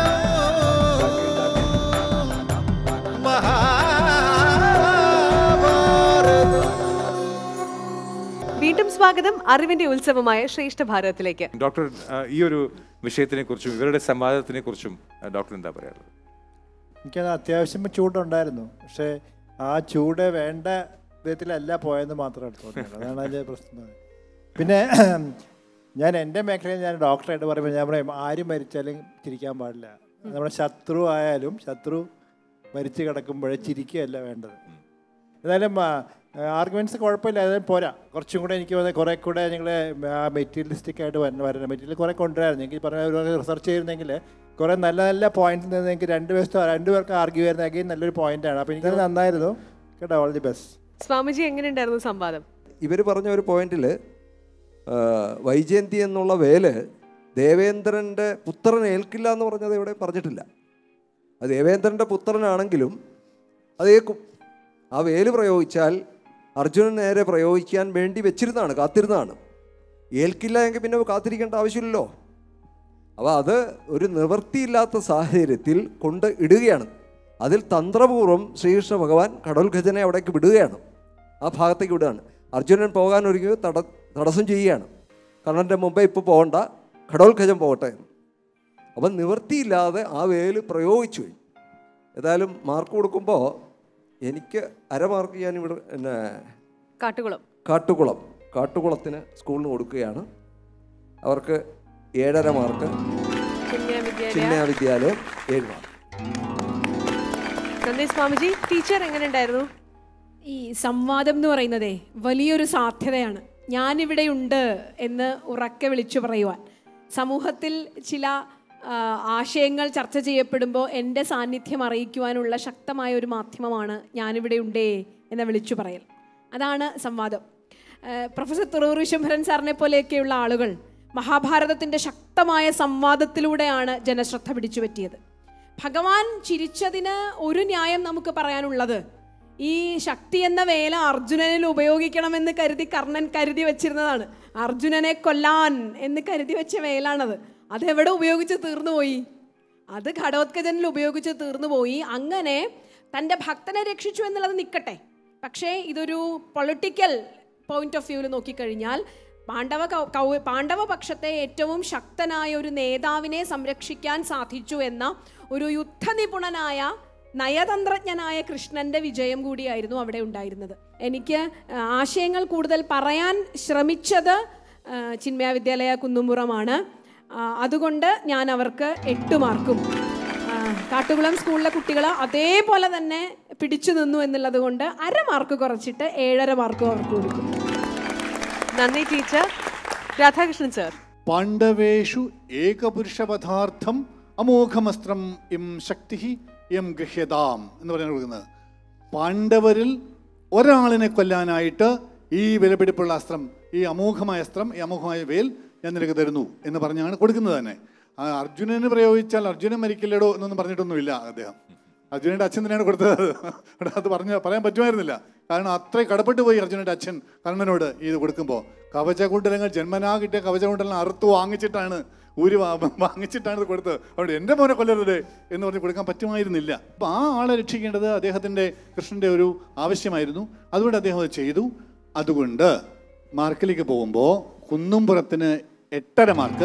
महाभारत വീണ്ടും സ്വാഗതം അറിവിന്റെ ഉത്സവമായ ശ്രേഷ്ഠ ഭാരതത്തിലേക്ക് ഡോക്ടർ ആ, ഈ ഒരു വിഷയത്തിനെ കുറിച്ചും ഇവരുടെ സംവാദത്തിനെ കുറിച്ചും ആ, ഡോക്ടർ എന്താ പറയാറുള്ളത് എനിക്കത് അത്യാവശ്യം ചൂടുണ്ടായിരുന്നു പക്ഷേ ആ ചൂട് വേണ്ട വിധത്തിലല്ല പോയെന്ന് മാത്രമാണ് തോന്നിയത് അതാണ് അതിൻ്റെ പ്രശ്നം പിന്നെ ഞാൻ എൻ്റെ മേഖലയിൽ ഞാൻ ഡോക്ടറായിട്ട് പറയുമ്പോൾ ഞാൻ പറയും ആര് മരിച്ചാലും ചിരിക്കാൻ പാടില്ല നമ്മുടെ ശത്രു ആയാലും ശത്രു മരിച്ചു കിടക്കുമ്പോഴേ ചിരിക്കുകയല്ല വേണ്ടത് എന്നാലും ആർഗ്യുമെൻറ്റ്സ് കുഴപ്പമില്ല അതായത് പോരാ കുറച്ചും കൂടെ എനിക്ക് തോന്നുന്നത് കുറേ കൂടെ ഞങ്ങൾ മെറ്റീരിയലിസ്റ്റിക് ആയിട്ട് വരണം വരണം മെറ്റീരിയൽ കുറേ കൊണ്ടുവരായിരുന്നു എനിക്ക് പറഞ്ഞ ഒരു റിസർച്ച് ചെയ്തിരുന്നെങ്കിൽ കുറേ നല്ല നല്ല പോയിന്റ്സ് നിന്ന് എനിക്ക് രണ്ട് പേർക്ക് രണ്ട് പേർക്ക് ആർഗ്യൂ വരുന്നെങ്കിൽ നല്ലൊരു പോയിന്റാണ് അപ്പോൾ എനിക്ക് നന്നായിരുന്നു കേട്ടോ ഓൾ ദി ബെസ്റ്റ് സ്വാമിജി എങ്ങനെയുണ്ടായിരുന്നു സംവാദം ഇവർ പറഞ്ഞ ഒരു പോയിന്റിൽ വൈജയന്തി എന്നുള്ള വേല് ദേവേന്ദ്രൻ്റെ പുത്രൻ ഏൽക്കില്ല എന്ന് പറഞ്ഞത് ഇവിടെ പറഞ്ഞിട്ടില്ല അത് ദേവേന്ദ്രൻ്റെ പുത്രനാണെങ്കിലും അത് ഏൽക്കും ആ വേല് പ്രയോഗിച്ചാൽ അർജുനൻ നേരെ പ്രയോഗിക്കാൻ വേണ്ടി വെച്ചിരുന്നതാണ് കാത്തിരുന്നതാണ് ഏൽക്കില്ല എങ്കിൽ പിന്നെ കാത്തിരിക്കേണ്ട ആവശ്യമില്ലല്ലോ അപ്പോൾ അത് ഒരു നിവൃത്തിയില്ലാത്ത സാഹചര്യത്തിൽ കൊണ്ട് ഇടുകയാണ് അതിൽ തന്ത്രപൂർവ്വം ശ്രീകൃഷ്ണ ഭഗവാൻ കടൽ ഖജനെ അവിടേക്ക് വിടുകയാണ് ആ ഭാഗത്തേക്ക് വിടുകയാണ് അർജുനൻ പോകാൻ ഒരുങ്ങി തട തടസ്സം ചെയ്യുകയാണ് കർണൻ്റെ മുമ്പേ ഇപ്പോൾ പോകണ്ട ഘടോത്കജം പോകട്ടെ എന്ന്. അപ്പം നിവൃത്തിയില്ലാതെ ആ വേല് പ്രയോഗിച്ചു പോയി ഏതായാലും മാർക്ക് കൊടുക്കുമ്പോൾ എനിക്ക് അര മാർക്ക് ഞാൻ ഇവിടെ പിന്നെ കാട്ടുകുളം കാട്ടുകുളം കാട്ടുകുളത്തിന് സ്കൂളിന് കൊടുക്കുകയാണ് അവർക്ക് ഏഴര മാർക്ക് ചിന്മയ വിദ്യാലയ ചിന്മയ വിദ്യാലയം ഏഴ് മാർക്ക് നന്ദി സ്വാമിജി ടീച്ചർ എങ്ങനെയുണ്ടായിരുന്നു ഈ സംവാദം എന്ന് പറയുന്നതേ വലിയൊരു സാധ്യതയാണ് ഞാനിവിടെയുണ്ട് എന്ന് ഉറക്കെ വിളിച്ചു പറയുവാൻ സമൂഹത്തിൽ ചില ആ, ആശയങ്ങൾ ചർച്ച ചെയ്യപ്പെടുമ്പോൾ എൻ്റെ സാന്നിധ്യം അറിയിക്കുവാനുള്ള ശക്തമായ ഒരു മാധ്യമമാണ് ഞാനിവിടെ ഉണ്ടേ എന്ന് വിളിച്ചു പറയൽ അതാണ് സംവാദം ആ, പ്രൊഫസർ തുറൂർ വിശ്വംഭരൻ സാറിനെ പോലെയൊക്കെയുള്ള ആളുകൾ മഹാഭാരതത്തിൻ്റെ ശക്തമായ സംവാദത്തിലൂടെയാണ് ജനശ്രദ്ധ പിടിച്ചു പറ്റിയത് ഭഗവാൻ ചിരിച്ചതിന് ഒരു ന്യായം നമുക്ക് പറയാനുള്ളത് ഈ ശക്തി എന്ന വേല അർജുനനിൽ ഉപയോഗിക്കണമെന്ന് കരുതി കർണൻ കരുതി വെച്ചിരുന്നതാണ് അർജുനനെ കൊല്ലാൻ എന്ന് കരുതി വെച്ച വേലാണത് അതെവിടെ ഉപയോഗിച്ച് തീർന്നുപോയി അത് ഘടോത്കജനിൽ ഉപയോഗിച്ച് തീർന്നുപോയി അങ്ങനെ തൻ്റെ ഭക്തനെ രക്ഷിച്ചു എന്നുള്ളത് നിൽക്കട്ടെ പക്ഷേ ഇതൊരു പൊളിറ്റിക്കൽ പോയിന്റ് ഓഫ് വ്യൂവിൽ നോക്കിക്കഴിഞ്ഞാൽ പാണ്ഡവ കൗ- കൗ- പാണ്ഡവ പക്ഷത്തെ ഏറ്റവും ശക്തനായ ഒരു നേതാവിനെ സംരക്ഷിക്കാൻ സാധിച്ചു എന്ന ഒരു യുദ്ധനിപുണനായ നയതന്ത്രജ്ഞനായ കൃഷ്ണന്റെ വിജയം കൂടിയായിരുന്നു അവിടെ ഉണ്ടായിരുന്നത് എനിക്ക് ആ, ആശയങ്ങൾ കൂടുതൽ പറയാൻ ശ്രമിച്ചത് ആ, ചിന്മയ വിദ്യാലയ കുന്നുംപുറമാണ് ആ, അതുകൊണ്ട് ഞാൻ അവർക്ക് എട്ട് മാർക്കും ആ, കാട്ടുകുളം സ്കൂളിലെ കുട്ടികൾ അതേപോലെ തന്നെ പിടിച്ചു നിന്നു എന്നുള്ളത് കൊണ്ട് അര മാർക്ക് കുറച്ചിട്ട് ഏഴര മാർക്കും അവർക്ക് കൊടുക്കും നന്ദി ടീച്ചർ രാധാകൃഷ്ണൻ സർ പാണ്ഡവേഷു ഏകപുരുഷപദാർത്ഥം അമോഘമസ്ത്രം ഇം ശക്തി ഇം ഗൃഹ്യതാം എന്ന് പറഞ്ഞാണ് കൊടുക്കുന്നത് പാണ്ഡവരിൽ ഒരാളിനെ കൊല്ലാനായിട്ട് ഈ വിലപിടിപ്പുള്ള അസ്ത്രം ഈ അമോഘമായ അസ്ത്രം ഈ അമോഘമായ വേൽ ഞാൻ നിനക്ക് തരുന്നു എന്ന് പറഞ്ഞാണ് കൊടുക്കുന്നത് തന്നെ ആ അർജുനന് പ്രയോഗിച്ചാൽ അർജുനൻ മരിക്കില്ലടോ എന്നൊന്നും പറഞ്ഞിട്ടൊന്നുമില്ല അദ്ദേഹം അർജുനൻ്റെ അച്ഛൻ തന്നെയാണ് കൊടുത്തത് അത് അത് പറഞ്ഞ പറയാൻ പറ്റുമായിരുന്നില്ല കാരണം അത്രയും കടപ്പെട്ടു പോയി അർജുനൻ്റെ അച്ഛൻ കർണനോട് ഇത് കൊടുക്കുമ്പോൾ കവചകുണ്ടലങ്ങൾ ജന്മനാ കിട്ടിയ കവചകുണ്ടലം അറുത്ത് വാങ്ങിച്ചിട്ടാണ് ഊരി വാ- വാങ്ങിച്ചിട്ടാണ് ഇത് കൊടുത്തത് അതുകൊണ്ട് എൻ്റെ മോനെ കൊല്ലരുത് എന്ന് പറഞ്ഞ് കൊടുക്കാൻ പറ്റുമായിരുന്നില്ല അപ്പോൾ ആ ആളെ രക്ഷിക്കേണ്ടത് അദ്ദേഹത്തിൻ്റെ കൃഷ്ണൻ്റെ ഒരു ആവശ്യമായിരുന്നു അതുകൊണ്ട് അദ്ദേഹം അത് ചെയ്തു അതുകൊണ്ട് മാർക്കിലേക്ക് പോകുമ്പോൾ കുന്നുംപുറത്തിന് എട്ടര മാർക്ക്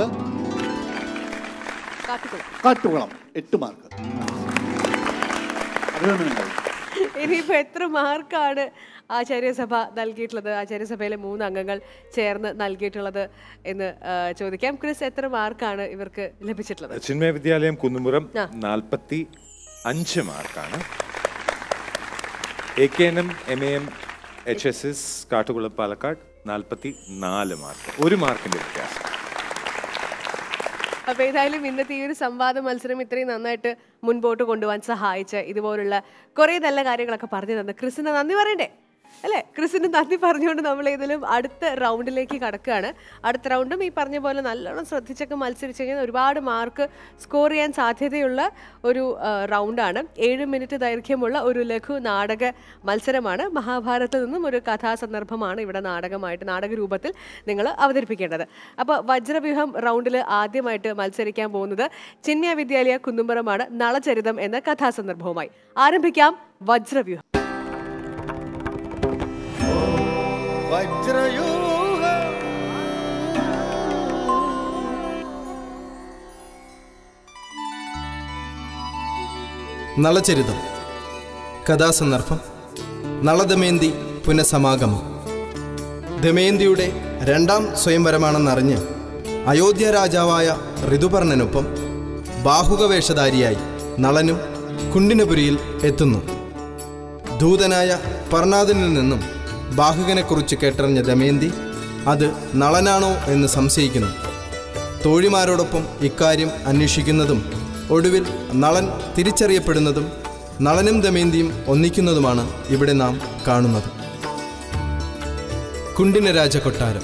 കാട്ടുകുളം എട്ട് മാർക്ക് അഭിനന്ദനങ്ങൾ ഇനിയിപ്പോ എത്ര മാർക്കാണ് ആചാര്യസഭ നൽകിയിട്ടുള്ളത് ആചാര്യസഭയിലെ മൂന്ന് അംഗങ്ങൾ ചേർന്ന് നൽകിയിട്ടുള്ളത് എന്ന് ആ, ചോദിക്കാം ക്രിസ് എത്ര മാർക്കാണ് ഇവർക്ക് ലഭിച്ചിട്ടുള്ളത് ചിന്മയ വിദ്യാലയം കുന്നുമുറം ആ. നാൽപ്പത്തി അഞ്ച് മാർക്കാണ് A K N M M A M H S S Kattukulam Palakkad നാൽപ്പത്തി നാല് മാർക്ക് ഒരു മാർക്കിന്റെ വ്യത്യാസം അപ്പൊ ഏതായാലും ഇന്നത്തെ ഈ ഒരു സംവാദ മത്സരം ഇത്രയും നന്നായിട്ട് മുൻപോട്ട് കൊണ്ടുപോകാൻ സഹായിച്ച ഇതുപോലുള്ള കുറെ നല്ല കാര്യങ്ങളൊക്കെ പറഞ്ഞു തന്ന ക്രിസിന് നന്ദി പറയണ്ടേ അല്ലേ ക്രിസിന് നന്ദി പറഞ്ഞുകൊണ്ട് നമ്മൾ ഏതായാലും അടുത്ത റൗണ്ടിലേക്ക് കടക്കുകയാണ് അടുത്ത റൗണ്ടും ഈ പറഞ്ഞ പോലെ നല്ലോണം ശ്രദ്ധിച്ചൊക്കെ മത്സരിച്ച് കഴിഞ്ഞാൽ ഒരുപാട് മാർക്ക് സ്കോർ ചെയ്യാൻ സാധ്യതയുള്ള ഒരു ആ, റൗണ്ടാണ് ഏഴ് മിനിറ്റ് ദൈർഘ്യമുള്ള ഒരു ലഘു നാടക മത്സരമാണ് മഹാഭാരതത്തിൽ നിന്നും ഒരു കഥാസന്ദർഭമാണ് ഇവിടെ നാടകമായിട്ട് നാടക രൂപത്തിൽ നിങ്ങൾ അവതരിപ്പിക്കേണ്ടത് അപ്പോൾ വജ്രവ്യൂഹം റൗണ്ടിൽ ആദ്യമായിട്ട് മത്സരിക്കാൻ പോകുന്നത് ചിന്യ വിദ്യാലയ കുന്നുംപുറമാണ് നളചരിതം എന്ന കഥാസന്ദർഭവുമായി ആരംഭിക്കാം വജ്രവ്യൂഹം വജ്രയൂഹ നളചരിതം കഥാസന്ദർഭം നളദമേന്തി പുനഃസമാഗമം ദമയന്തിയുടെ രണ്ടാം സ്വയംവരമാണെന്നറിഞ്ഞ് അയോധ്യ രാജാവായ ഋതുപർണനൊപ്പം ബാഹുകവേഷധാരിയായി നളനും കുണ്ടിനപുരിയിൽ എത്തുന്നു ദൂതനായ പർണാദനിൽ നിന്നും ബാഹുകനെക്കുറിച്ച് കേട്ടറിഞ്ഞ ദമയന്തി അത് നളനാണോ എന്ന് സംശയിക്കുന്നു തോഴിമാരോടൊപ്പം ഇക്കാര്യം അന്വേഷിക്കുന്നതും ഒടുവിൽ നളൻ തിരിച്ചറിയപ്പെടുന്നതും നളനും ദമയന്തിയും ഒന്നിക്കുന്നതുമാണ് ഇവിടെ നാം കാണുന്നത് കുണ്ടിനരാജ കൊട്ടാരം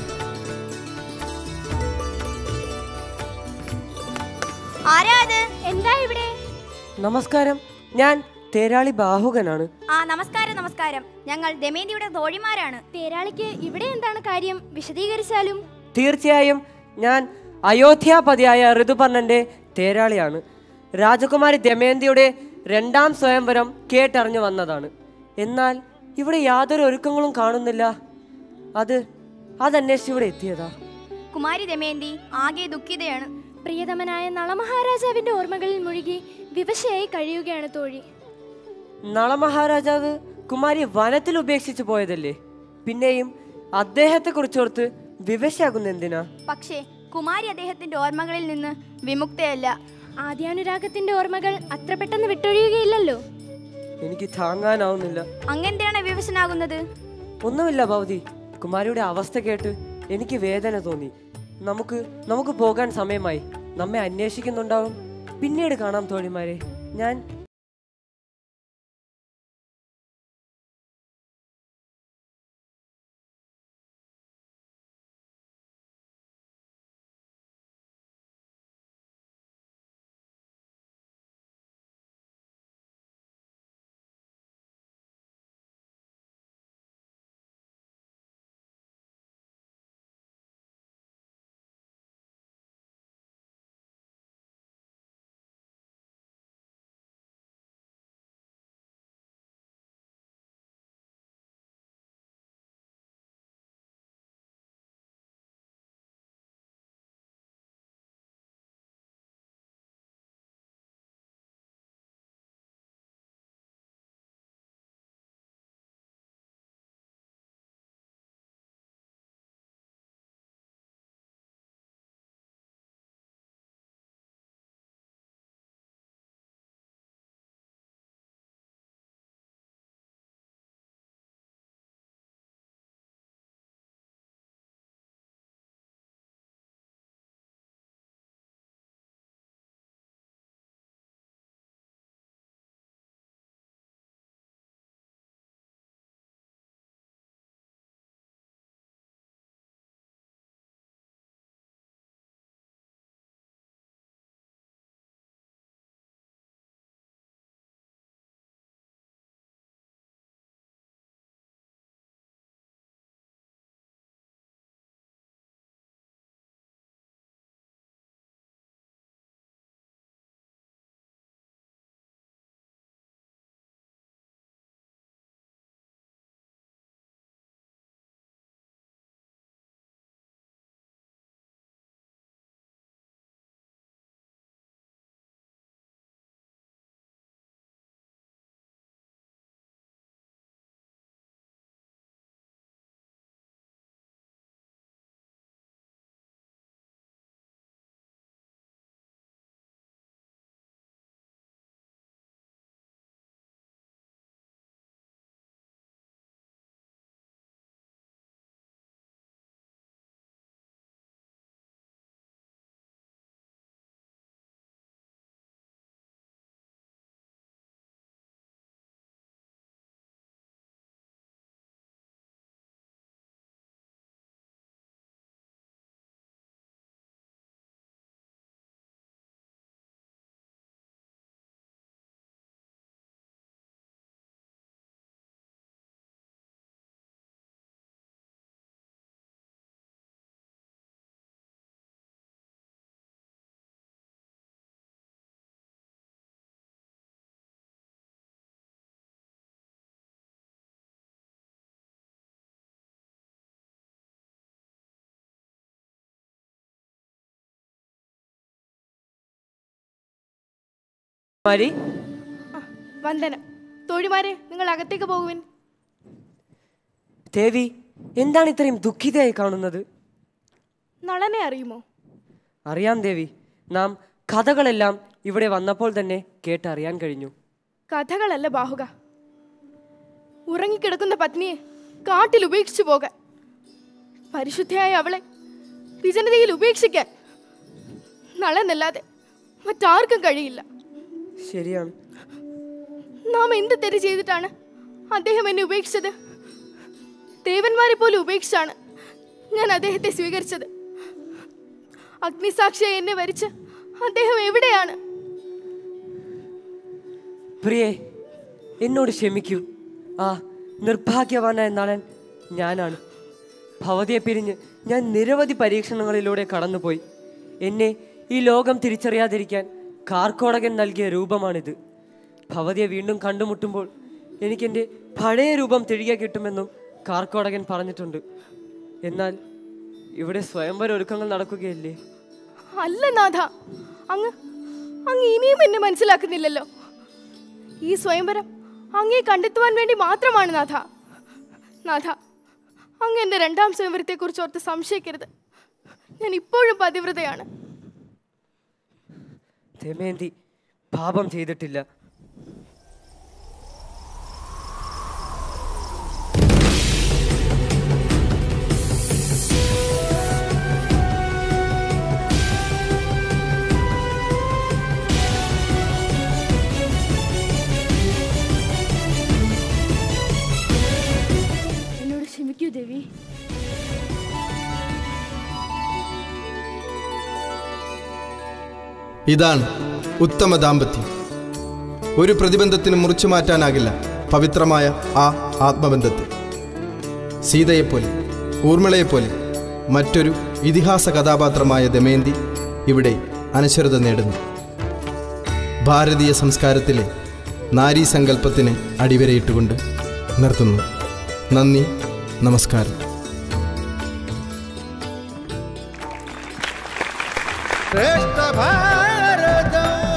ആരാ അത് എന്താ ഇവിടെ നമസ്കാരം ഞാൻ തേരാളി ബാഹുകനാണ് ആ നമസ്കാരം നമസ്കാരം ഞങ്ങൾ ദമയന്തിയുടെ തോഴിമാരാണ് തേരാളിക്ക് ഇവിടെ എന്താണ് കാര്യം വിശദീകരിച്ചാലും തീർച്ചയായും ഞാൻ അയോധ്യാപതിയായ ഋതുപർണന്റെ തേരാളിയാണ് രാജകുമാരി ദമയന്തിയുടെ രണ്ടാം സ്വയംവരം കേട്ടറിഞ്ഞു വന്നതാണ് എന്നാൽ ഇവിടെ യാതൊരു ഒരുക്കങ്ങളും കാണുന്നില്ല അത് അതന്വേഷിച്ച് ഇവിടെ എത്തിയതാ കുമാരി ദമയന്തി ആകെ ദുഃഖിതയാണ് പ്രിയതമനായ നളമഹാരാജാവിന്റെ ഓർമ്മകളിൽ മുഴുകി വിവശയായി കഴിയുകയാണ് തോഴി നളമഹാരാജാവ് കുമാരി വനത്തിൽ ഉപേക്ഷിച്ചു പോയതല്ലേ പിന്നെയും അദ്ദേഹത്തെ കുറിച്ചോർത്ത് വിവശയാകുന്ന എന്തിനാ പക്ഷേ കുമാരി അദ്ദേഹത്തിന്റെ ഓർമ്മകളിൽ നിന്ന് വിമുക്തയല്ല ആദ്യാനുരാഗത്തിന്റെ ഓർമ്മകൾ അത്ര പെട്ടെന്ന് വിട്ടൊഴിയുകയില്ലല്ലോ എനിക്ക് താങ്ങാനാവുന്നില്ല അങ്ങെന്തിനാണ് വിവശനാകുന്നത് ഒന്നുമില്ല ഭവതി കുമാരിയുടെ അവസ്ഥ കേട്ട് എനിക്ക് വേദന തോന്നി നമുക്ക് നമുക്ക് പോകാൻ സമയമായി നമ്മെ അന്വേഷിക്കുന്നുണ്ടാവും പിന്നീട് കാണാം തോഴിമാരെ ഞാൻ മാരി വന്ദനം തോഴിമാരെ നിങ്ങൾ അകത്തേക്ക് പോകുവിൻ ദേവി എന്താണ് ഇത്രയും ദുഃഖിതയായി കാണുന്നത് നളനെ അറിയുമോ അറിയാം ദേവി നാം കഥകളെല്ലാം ഇവിടെ വന്നപ്പോൾ തന്നെ കേട്ടറിയാൻ കഴിഞ്ഞു കഥകളല്ല ബാഹുക ഉറങ്ങിക്കിടക്കുന്ന പത്നിയെ കാട്ടിൽ ഉപേക്ഷിച്ചു പോകാൻ പരിശുദ്ധയായ അവളെ വിജനതയിൽ ഉപേക്ഷിക്കാൻ നളനല്ലാതെ മറ്റാർക്കും കഴിയില്ല ശരിയാണ് നാം എന്ത് തെറ്റ് ചെയ്തിട്ടാണ് അദ്ദേഹം എന്നെ ഉപേക്ഷിച്ചത് ദേവന്മാരെ പോലും ഉപേക്ഷിച്ചാണ് ഞാൻ അദ്ദേഹത്തെ സ്വീകരിച്ചത് അഗ്നിസാക്ഷിയായി എന്നെ വരിച്ച് അദ്ദേഹം എവിടെയാണ് പ്രിയേ എന്നോട് ക്ഷമിക്കൂ ആ നിർഭാഗ്യവാനായ നളൻ ഞാനാണ് ഭവതിയെ പിരിഞ്ഞ് ഞാൻ നിരവധി പരീക്ഷണങ്ങളിലൂടെ കടന്നുപോയി എന്നെ ഈ ലോകം തിരിച്ചറിയാതിരിക്കാൻ കാർക്കോടകൻ നൽകിയ രൂപമാണിത് ഭവതിയെ വീണ്ടും കണ്ടുമുട്ടുമ്പോൾ എനിക്കെൻ്റെ പഴയ രൂപം തിരികെ കിട്ടുമെന്നും കാർക്കോടകൻ പറഞ്ഞിട്ടുണ്ട് എന്നാൽ ഇവിടെ സ്വയംവര ഒരുക്കങ്ങൾ നടക്കുകയല്ലേ അല്ല നാഥ അങ്ങ് അങ്ങ് ഇനിയും എന്നെ മനസ്സിലാക്കുന്നില്ലല്ലോ ഈ സ്വയംവരം അങ്ങേ കണ്ടെത്തുവാൻ വേണ്ടി മാത്രമാണ് നാഥ നാഥ അങ്ങ് എൻ്റെ രണ്ടാം സ്വയംവരത്തെക്കുറിച്ച് ഓർത്ത് സംശയിക്കരുത് ഞാൻ ഇപ്പോഴും പതിവ്രതയാണ് ദമയന്തി പാപം ചെയ്തിട്ടില്ല എന്നോട് ക്ഷമിക്കൂ ദേവി ഇതാണ് ഉത്തമ ദാമ്പത്യം ഒരു പ്രതിബന്ധത്തിന് മുറിച്ചു മാറ്റാനാകില്ല പവിത്രമായ ആ ആത്മബന്ധത്തെ സീതയെപ്പോലെ ഊർമിളയെപ്പോലെ മറ്റൊരു ഇതിഹാസ കഥാപാത്രമായ ദമയന്തി ഇവിടെ അനശ്വരത നേടുന്നു ഭാരതീയ സംസ്കാരത്തിലെ നാരീസങ്കല്പത്തിന് അടിവരയിട്ടുകൊണ്ട് നിർത്തുന്നു നന്ദി നമസ്കാരം ശ്രേഷ്ഠ ഭാരത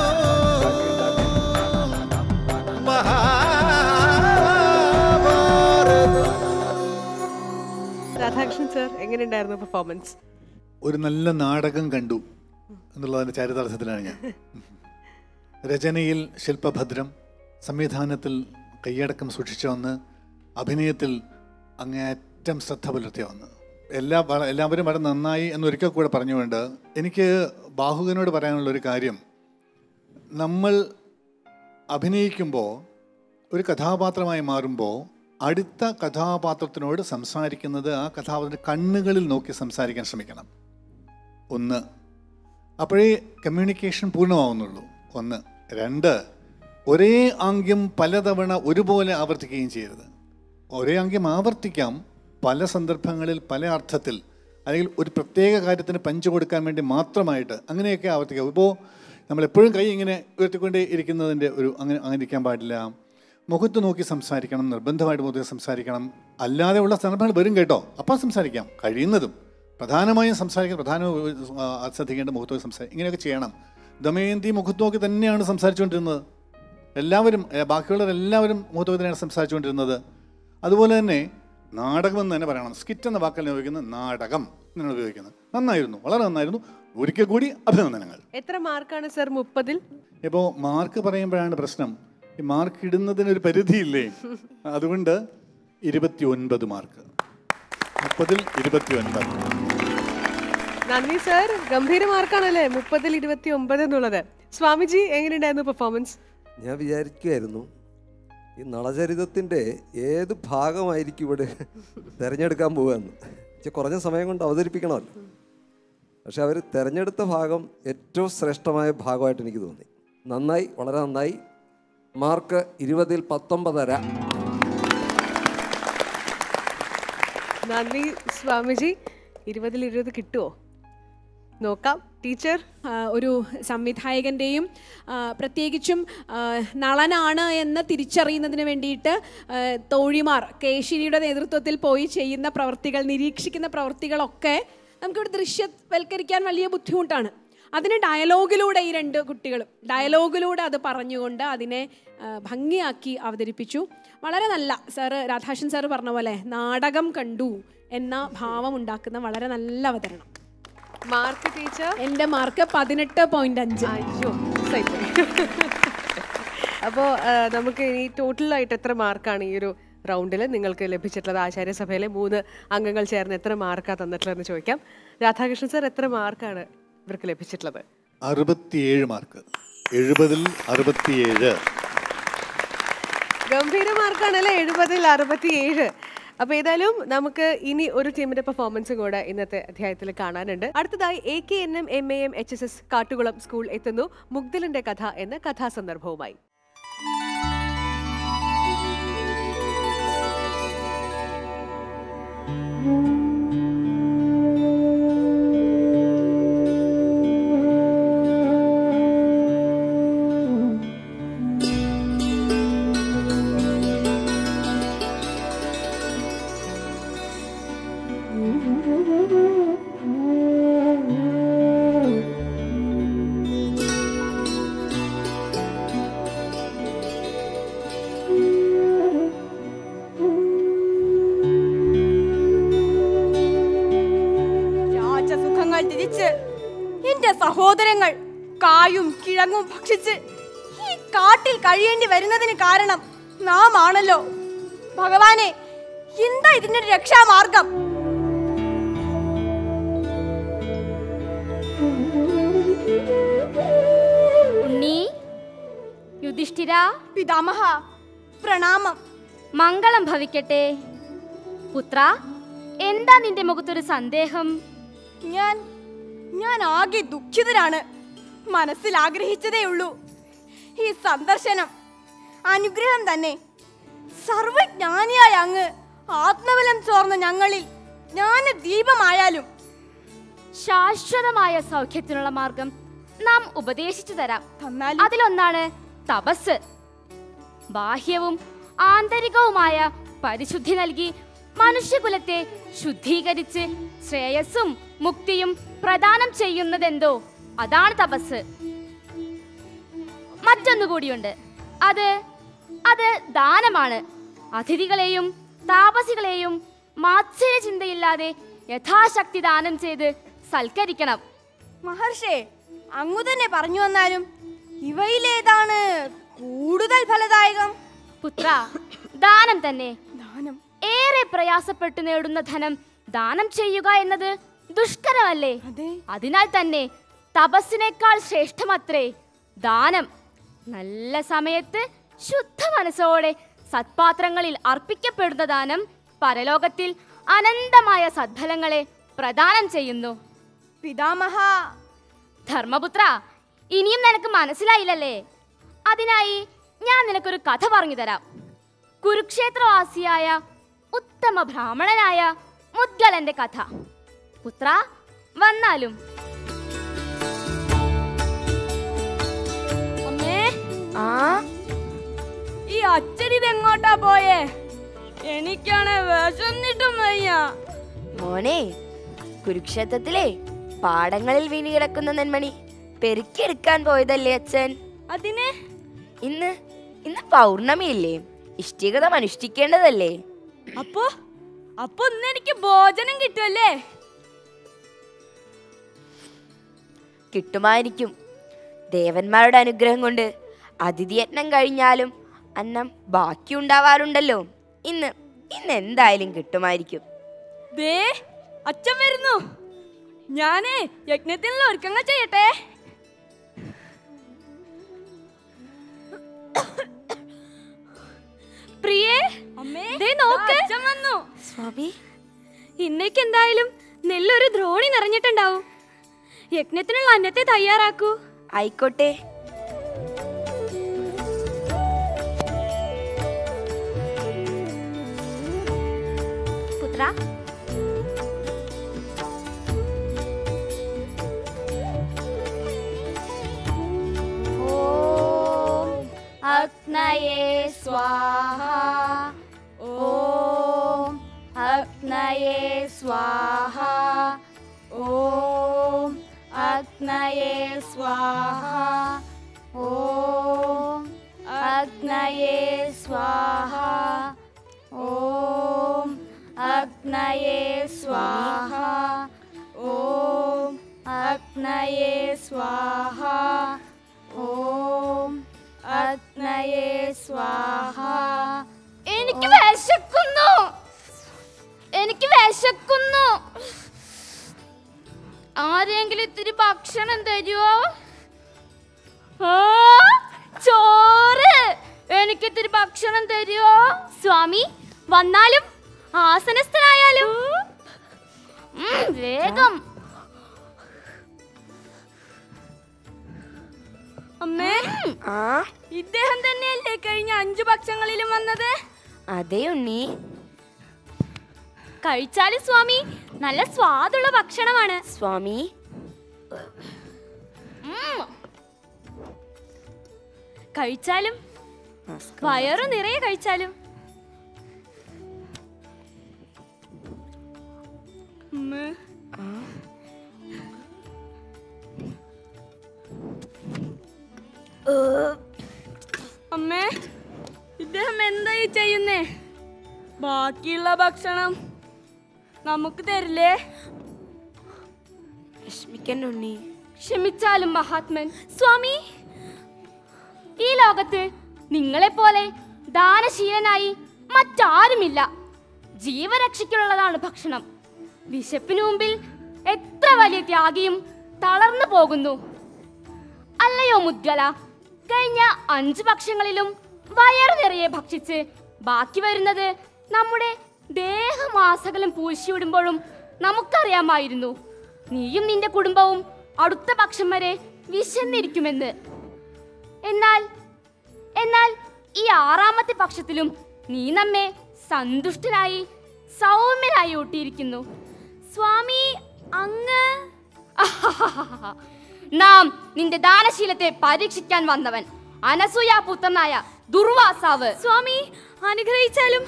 രാധാകൃഷ്ണൻ സർ എങ്ങനെയുണ്ടായിരുന്നു പെർഫോമൻസ് ഒരു നല്ല നാടകം കണ്ടു എന്നുള്ളതിൻ്റെ ചരിതാർത്ഥത്തിലാണ് ഞാൻ രചനയിൽ ശില്പഭദ്രം സംവിധാനത്തിൽ കൈയടക്കം സൂക്ഷിച്ചു വന്ന് അഭിനയത്തിൽ അങ്ങേയറ്റം ശ്രദ്ധ പുലർത്തിയ വന്ന് എല്ലാ വള- എല്ലാവരും വളരെ നന്നായി എന്നൊരിക്കൽ കൂടെ പറഞ്ഞുകൊണ്ട് എനിക്ക് ബാഹുകനോട് പറയാനുള്ള ഒരു കാര്യം നമ്മൾ അഭിനയിക്കുമ്പോൾ ഒരു കഥാപാത്രമായി മാറുമ്പോൾ അടുത്ത കഥാപാത്രത്തിനോട് സംസാരിക്കുന്നത് ആ കഥാപാത്രത്തിൻ്റെ കണ്ണുകളിൽ നോക്കി സംസാരിക്കാൻ ശ്രമിക്കണം ഒന്ന് അപ്പോഴേ കമ്മ്യൂണിക്കേഷൻ പൂർണ്ണമാവുന്നുള്ളൂ ഒന്ന് രണ്ട് ഒരേ ആംഗ്യം പലതവണ ഒരുപോലെ ആവർത്തിക്കുകയും ചെയ്യരുത് ഒരേ ആംഗ്യം ആവർത്തിക്കാം പല സന്ദർഭങ്ങളിൽ പല അർത്ഥത്തിൽ അല്ലെങ്കിൽ ഒരു പ്രത്യേക കാര്യത്തിന് പഞ്ച് കൊടുക്കാൻ വേണ്ടി മാത്രമായിട്ട് അങ്ങനെയൊക്കെ ആവർത്തിക്കാം ഇപ്പോൾ നമ്മൾ എപ്പോഴും കൈ ഇങ്ങനെ ഉയർത്തിക്കൊണ്ടേ ഇരിക്കുന്നതിൻ്റെ ഒരു അങ്ങനെ അങ്ങനെ ഇരിക്കാൻ പാടില്ല മുഖത്ത് നോക്കി സംസാരിക്കണം നിർബന്ധമായിട്ട് മുഖത്ത് സംസാരിക്കണം അല്ലാതെ ഉള്ള സന്ദർഭങ്ങൾ വരും കേട്ടോ അപ്പം സംസാരിക്കാം കഴിയുന്നതും പ്രധാനമായും സംസാരിക്കാൻ പ്രധാനവും ആ, ശ്രദ്ധിക്കേണ്ട മുഖത്ത് നോക്കി സംസാരിക്കും ഇങ്ങനെയൊക്കെ ചെയ്യണം ദമയന്തി മുഖത്ത് നോക്കി തന്നെയാണ് സംസാരിച്ചുകൊണ്ടിരുന്നത് എല്ലാവരും ഏ, ബാക്കിയുള്ളവരെല്ലാവരും മുഖത്ത് നോക്കി തന്നെയാണ് സംസാരിച്ചുകൊണ്ടിരുന്നത് അതുപോലെ തന്നെ നാടകം എന്ന് തന്നെ പറയണം സ്കിറ്റ് എന്ന വാക്കല്ല ഉപയോഗിക്കുന്നത് നാടകം എന്നാണ് ഉപയോഗിക്കുന്നത് നന്നായിരുന്നു വളരെ നന്നായിരുന്നു ഒരിക്കൽ കൂടി അഭിനന്ദനങ്ങൾ എത്ര മാർക്കാണ് സർ മുപ്പതിൽ ഇപ്പോൾ മാർക്ക് പറയുമ്പോഴാണ് പ്രശ്നം ഈ മാർക്ക് ഇടുന്നതിനൊരു പരിധിയില്ലേ അതുകൊണ്ട് ഇരുപത്തി ഒൻപത് മാർക്ക് മുപ്പതിൽ ഇരുപത്തി ഒൻപത് നന്ദി സർ ഗംഭീര മാർക്കാണല്ലേ മുപ്പതിൽ ഇരുപത്തി ഒമ്പത് എന്നുള്ളത് സ്വാമിജി എങ്ങനെയുണ്ടായിരുന്നു പെർഫോമൻസ് ഞാൻ വിചാരിക്കുമായിരുന്നു ഈ നളചരിതത്തിൻ്റെ ഏത് ഭാഗമായിരിക്കും ഇവിടെ തിരഞ്ഞെടുക്കാൻ പോവുകയെന്ന് പക്ഷെ കുറഞ്ഞ സമയം കൊണ്ട് അവതരിപ്പിക്കണമല്ലോ പക്ഷെ അവർ തിരഞ്ഞെടുത്ത ഭാഗം ഏറ്റവും ശ്രേഷ്ഠമായ ഭാഗമായിട്ട് എനിക്ക് തോന്നി നന്നായി വളരെ നന്നായി മാർക്ക് ഇരുപതിൽ പത്തൊമ്പതര നന്ദി സ്വാമിജി ഇരുപതിൽ ഇരുപത് കിട്ടുമോ നോക്കാം ടീച്ചർ ആ, ഒരു സംവിധായകൻ്റെയും ആ, പ്രത്യേകിച്ചും ആ, നളനാണ് എന്ന് തിരിച്ചറിയുന്നതിന് വേണ്ടിയിട്ട് ആ, തോഴിമാർ കേശിനിയുടെ നേതൃത്വത്തിൽ പോയി ചെയ്യുന്ന പ്രവർത്തികൾ നിരീക്ഷിക്കുന്ന പ്രവർത്തികളൊക്കെ നമുക്കിവിടെ ദൃശ്യവൽക്കരിക്കാൻ വലിയ ബുദ്ധിമുട്ടാണ് അതിന് ഡയലോഗിലൂടെ ഈ രണ്ട് കുട്ടികളും ഡയലോഗിലൂടെ അത് പറഞ്ഞുകൊണ്ട് അതിനെ ആ, ഭംഗിയാക്കി അവതരിപ്പിച്ചു വളരെ നല്ല സാറ് രാധാകൃഷ്ണൻ സാറ് പറഞ്ഞ പോലെ നാടകം കണ്ടു എന്ന ഭാവം ഉണ്ടാക്കുന്ന വളരെ നല്ല അവതരണം മാർക്ക് ടീച്ചർ എൻ്റെ മാർക്ക് പതിനെട്ട് പോയിന്റ് അഞ്ച് അയ്യോ അപ്പോൾ നമുക്ക് ഇനി ടോട്ടലായിട്ട് എത്ര മാർക്കാണ് ഈ ഒരു റൗണ്ടിൽ നിങ്ങൾക്ക് ലഭിച്ചിട്ടുള്ളത് ആചാര്യസഭയിലെ മൂന്ന് അംഗങ്ങൾ ചേർന്ന് എത്ര മാർക്കാണ് തന്നിട്ടുള്ളതെന്ന് ചോദിക്കാം രാധാകൃഷ്ണൻ സാർ എത്ര മാർക്കാണ് ഇവർക്ക് ലഭിച്ചിട്ടുള്ളത് അറുപത്തിയേഴ് മാർക്ക് എഴുപതിൽ അറുപത്തിയേഴ് ഗംഭീര മാർക്കാണ് അല്ലേ എഴുപതിൽ അറുപത്തിയേഴ് അപ്പൊ ഏതായാലും നമുക്ക് ഇനി ഒരു ടീമിന്റെ പെർഫോമൻസും കൂടെ ഇന്നത്തെ അധ്യായത്തിൽ കാണാനുണ്ട് അടുത്തതായി A K N M M A M H S S Kattukulam school എത്തുന്നു മുഗ്ദലിന്റെ കഥ എന്ന കഥാസന്ദർഭവുമായി രാജസുഖങ്ങൾ തിരിച്ച് എന്റെ സഹോദരങ്ങൾ കായും കിഴങ്ങും ഭക്ഷിച്ച് ഈ കാട്ടിൽ കഴിയേണ്ടി വരുന്നതിന് കാരണം നാം ആണല്ലോ ഭഗവാനെ എന്താ ഇതിന്റെ ഒരു രക്ഷാമാർഗം ഉണ്ണി യുധിഷ്ഠിര പിതാമഹ പ്രണാമം മംഗളം ഭവിക്കട്ടെ പുത്ര എന്താ നിന്റെ മുഖത്തൊരു സന്ദേഹം ഞാൻ ഞാൻ ആകെ ദുഃഖിതരാണ് മനസ്സിൽ ആഗ്രഹിച്ചതേ ഉള്ളൂ ഈ സന്ദർശനം അനുഗ്രഹം തന്നെ സർവജ്ഞാനിയായ അങ്ങ് ആത്മബലം ചോർന്ന ഞങ്ങളിൽ ജ്ഞാന ദീപമായാലും ശാശ്വതമായ സൗഖ്യത്തിനുള്ള മാർഗം നാം ഉപദേശിച്ചു തരാം അതിലൊന്നാണ് തപസ് ബാഹ്യവും ആന്തരികവുമായ പരിശുദ്ധി നൽകി മനുഷ്യകുലത്തെ ശുദ്ധീകരിച്ച് ശ്രേയസ്സും മുക്തിയും പ്രദാനം ചെയ്യുന്നതെന്തോ അതാണ് തപസ് മറ്റൊന്നുകൂടിയുണ്ട് അത് അത് ദാനമാണ് അതിഥികളെയും താപസികളെയും മാത്സര്യ ചിന്തയില്ലാതെ യഥാശക്തി ദാനം ചെയ്ത് സൽക്കരിക്കണം മഹർഷേ അങ്ങു തന്നെ പറഞ്ഞു വന്നാലും ഇവയിലേതാണ് കൂടുതൽ ഫലദായകം പുത്ര ദാനം തന്നെ ദാനം ഏറെ പ്രയാസപ്പെട്ടു നേടുന്ന ധനം ദാനം ചെയ്യുക എന്നത് ദുഷ്കരമല്ലേ അതിനാൽ തന്നെ തപസ്സിനേക്കാൾ ശ്രേഷ്ഠമത്രേ ദാനം നല്ല സമയത്ത് ശുദ്ധ മനസ്സോടെ സത്പാത്രങ്ങളിൽ അർപ്പിക്കപ്പെടുന്ന ദാനം പരലോകത്തിൽ അനന്തമായ സദ്ഫലങ്ങളെ പ്രദാനം ചെയ്യുന്നു പിതാമഹ ധർമ്മപുത്ര ഇനിയും നിനക്ക് മനസ്സിലായില്ലല്ലേ അതിനായി ഞാൻ നിനക്കൊരു കഥ പറഞ്ഞു തരാം കുരുക്ഷേത്രവാസിയായ ഉത്തമ ബ്രാഹ്മണനായ മുദ്ഗലന്റെ കഥ പുത്ര വന്നാലും അമ്മേ ആ ഈ അച്ഛൻ ഇതെങ്ങോട്ടാ പോയേ എനിക്കാണ് വിശന്നിട്ടും വയ്യ മോനെ കുരുക്ഷേത്രത്തിലെ പാടങ്ങളിൽ വീണ് കിടക്കുന്ന നെന്മണി പെരുക്കിയെടുക്കാൻ പോയതല്ലേ അച്ഛൻ അതിന് ഇന്ന് ഇന്ന് പൗർണമിയില്ലേ ഇഷ്ടികതം അനുഷ്ഠിക്കേണ്ടതല്ലേ അപ്പോ അപ്പൊ ഇന്ന് എനിക്ക് ഭോജനം കിട്ടുമല്ലേ കിട്ടുമായിരിക്കും ദേവന്മാരുടെ അനുഗ്രഹം കൊണ്ട് അതിഥിയജ്ഞം കഴിഞ്ഞാലും അന്നം ബാക്കിയുണ്ടാവാറുണ്ടല്ലോ ഇന്ന് ഇന്ന് എന്തായാലും കിട്ടുമായിരിക്കും ദേ അച്ഛൻ വരുന്നു ഞാനേ യജ്ഞത്തിനുള്ള ഒരുക്കങ്ങൾ ചെയ്യട്ടെ പ്രിയേ അമ്മേ ദേ നോക്ക് അച്ഛൻ വന്നു സ്വാമി ഇന്നേക്ക് എന്തായാലും നെല്ലൊരു ദ്രോണി നിറഞ്ഞിട്ടുണ്ടാവും യജ്ഞത്തിനുള്ള അന്നത്തെ തയ്യാറാക്കൂ ആയിക്കോട്ടെ പുത്ര ഓം അഗ്നയേ സ്വാഹ ഓം അഗ്നയേ സ്വാഹ ഓം അഗ്നയേ അഗ്നയേ സ്വാഹ ഓം അഗ്നയേ സ്വാഹ ഓം അഗ്നയേ സ്വാഹ ഓം അഗ്നയേ സ്വാഹ ഓം അഗ്നയേ സ്വാഹ എനിക്ക് വിശക്കുന്നു എനിക്ക് വിശക്കുന്നു ആരെങ്കിലും ഇത്തിരി ഭക്ഷണം തരുമോ ആ, ചോറ് എനിക്ക് ഇത്തിരി ഭക്ഷണം തരുമോ സ്വാമി വന്നാലും ആസനസ്ഥനായാലും ഉം, വേഗം അമ്മേ ഇദ്ദേഹം തന്നെയല്ലേ കഴിഞ്ഞ അഞ്ചു ഭക്ഷങ്ങളിലും വന്നത് അതെ ഉണ്ണി കഴിച്ചാലും സ്വാമി നല്ല സ്വാദുള്ള ഭക്ഷണമാണ് സ്വാമി ഉം. കഴിച്ചാലും വയറു നിറയെ കഴിച്ചാലും ഉമ്മ. അമ്മേ ഇദ്ദേഹം എന്തായി ചെയ്യുന്നേ ബാക്കിയുള്ള ഭക്ഷണം നമുക്ക് തരില്ലേ വിഷമിക്കണ്ട ഉണ്ണി ക്ഷമിച്ചാലും മഹാത്മൻ സ്വാമി ഈ ലോകത്ത് നിങ്ങളെപ്പോലെ ദാനശീലനായി മറ്റാരുമില്ല ജീവരക്ഷയ്ക്കുള്ളതാണ് ഭക്ഷണം വിശപ്പിനു മുമ്പിൽ എത്ര വലിയ ത്യാഗിയും തളർന്നു പോകുന്നു അല്ലയോ മുദ്ഗല കഴിഞ്ഞ അഞ്ച് പക്ഷങ്ങളിലും വയറു നിറയെ ഭക്ഷിച്ച് ബാക്കി വരുന്നത് നമ്മുടെ ദേഹമാസകലം പൂശിവിടുമ്പോഴും നമുക്കറിയാമായിരുന്നു നീയും നിന്റെ കുടുംബവും അടുത്ത പക്ഷം വരെ വിശന്നിരിക്കുമെന്ന് എന്നാൽ എന്നാൽ ഈ ആറാമത്തെ പക്ഷത്തിലും നീ നമ്മെ സന്തുഷ്ടനായി സൗമ്യനായി ഊട്ടിയിരിക്കുന്നു സ്വാമി അങ്ങ് അഹഹഹഹ. നാം നിന്റെ ദാനശീലത്തെ പരീക്ഷിക്കാൻ വന്നവൻ അനസൂയാപുത്രനായ ദുർവാസാവ് സ്വാമി അനുഗ്രഹിച്ചാലും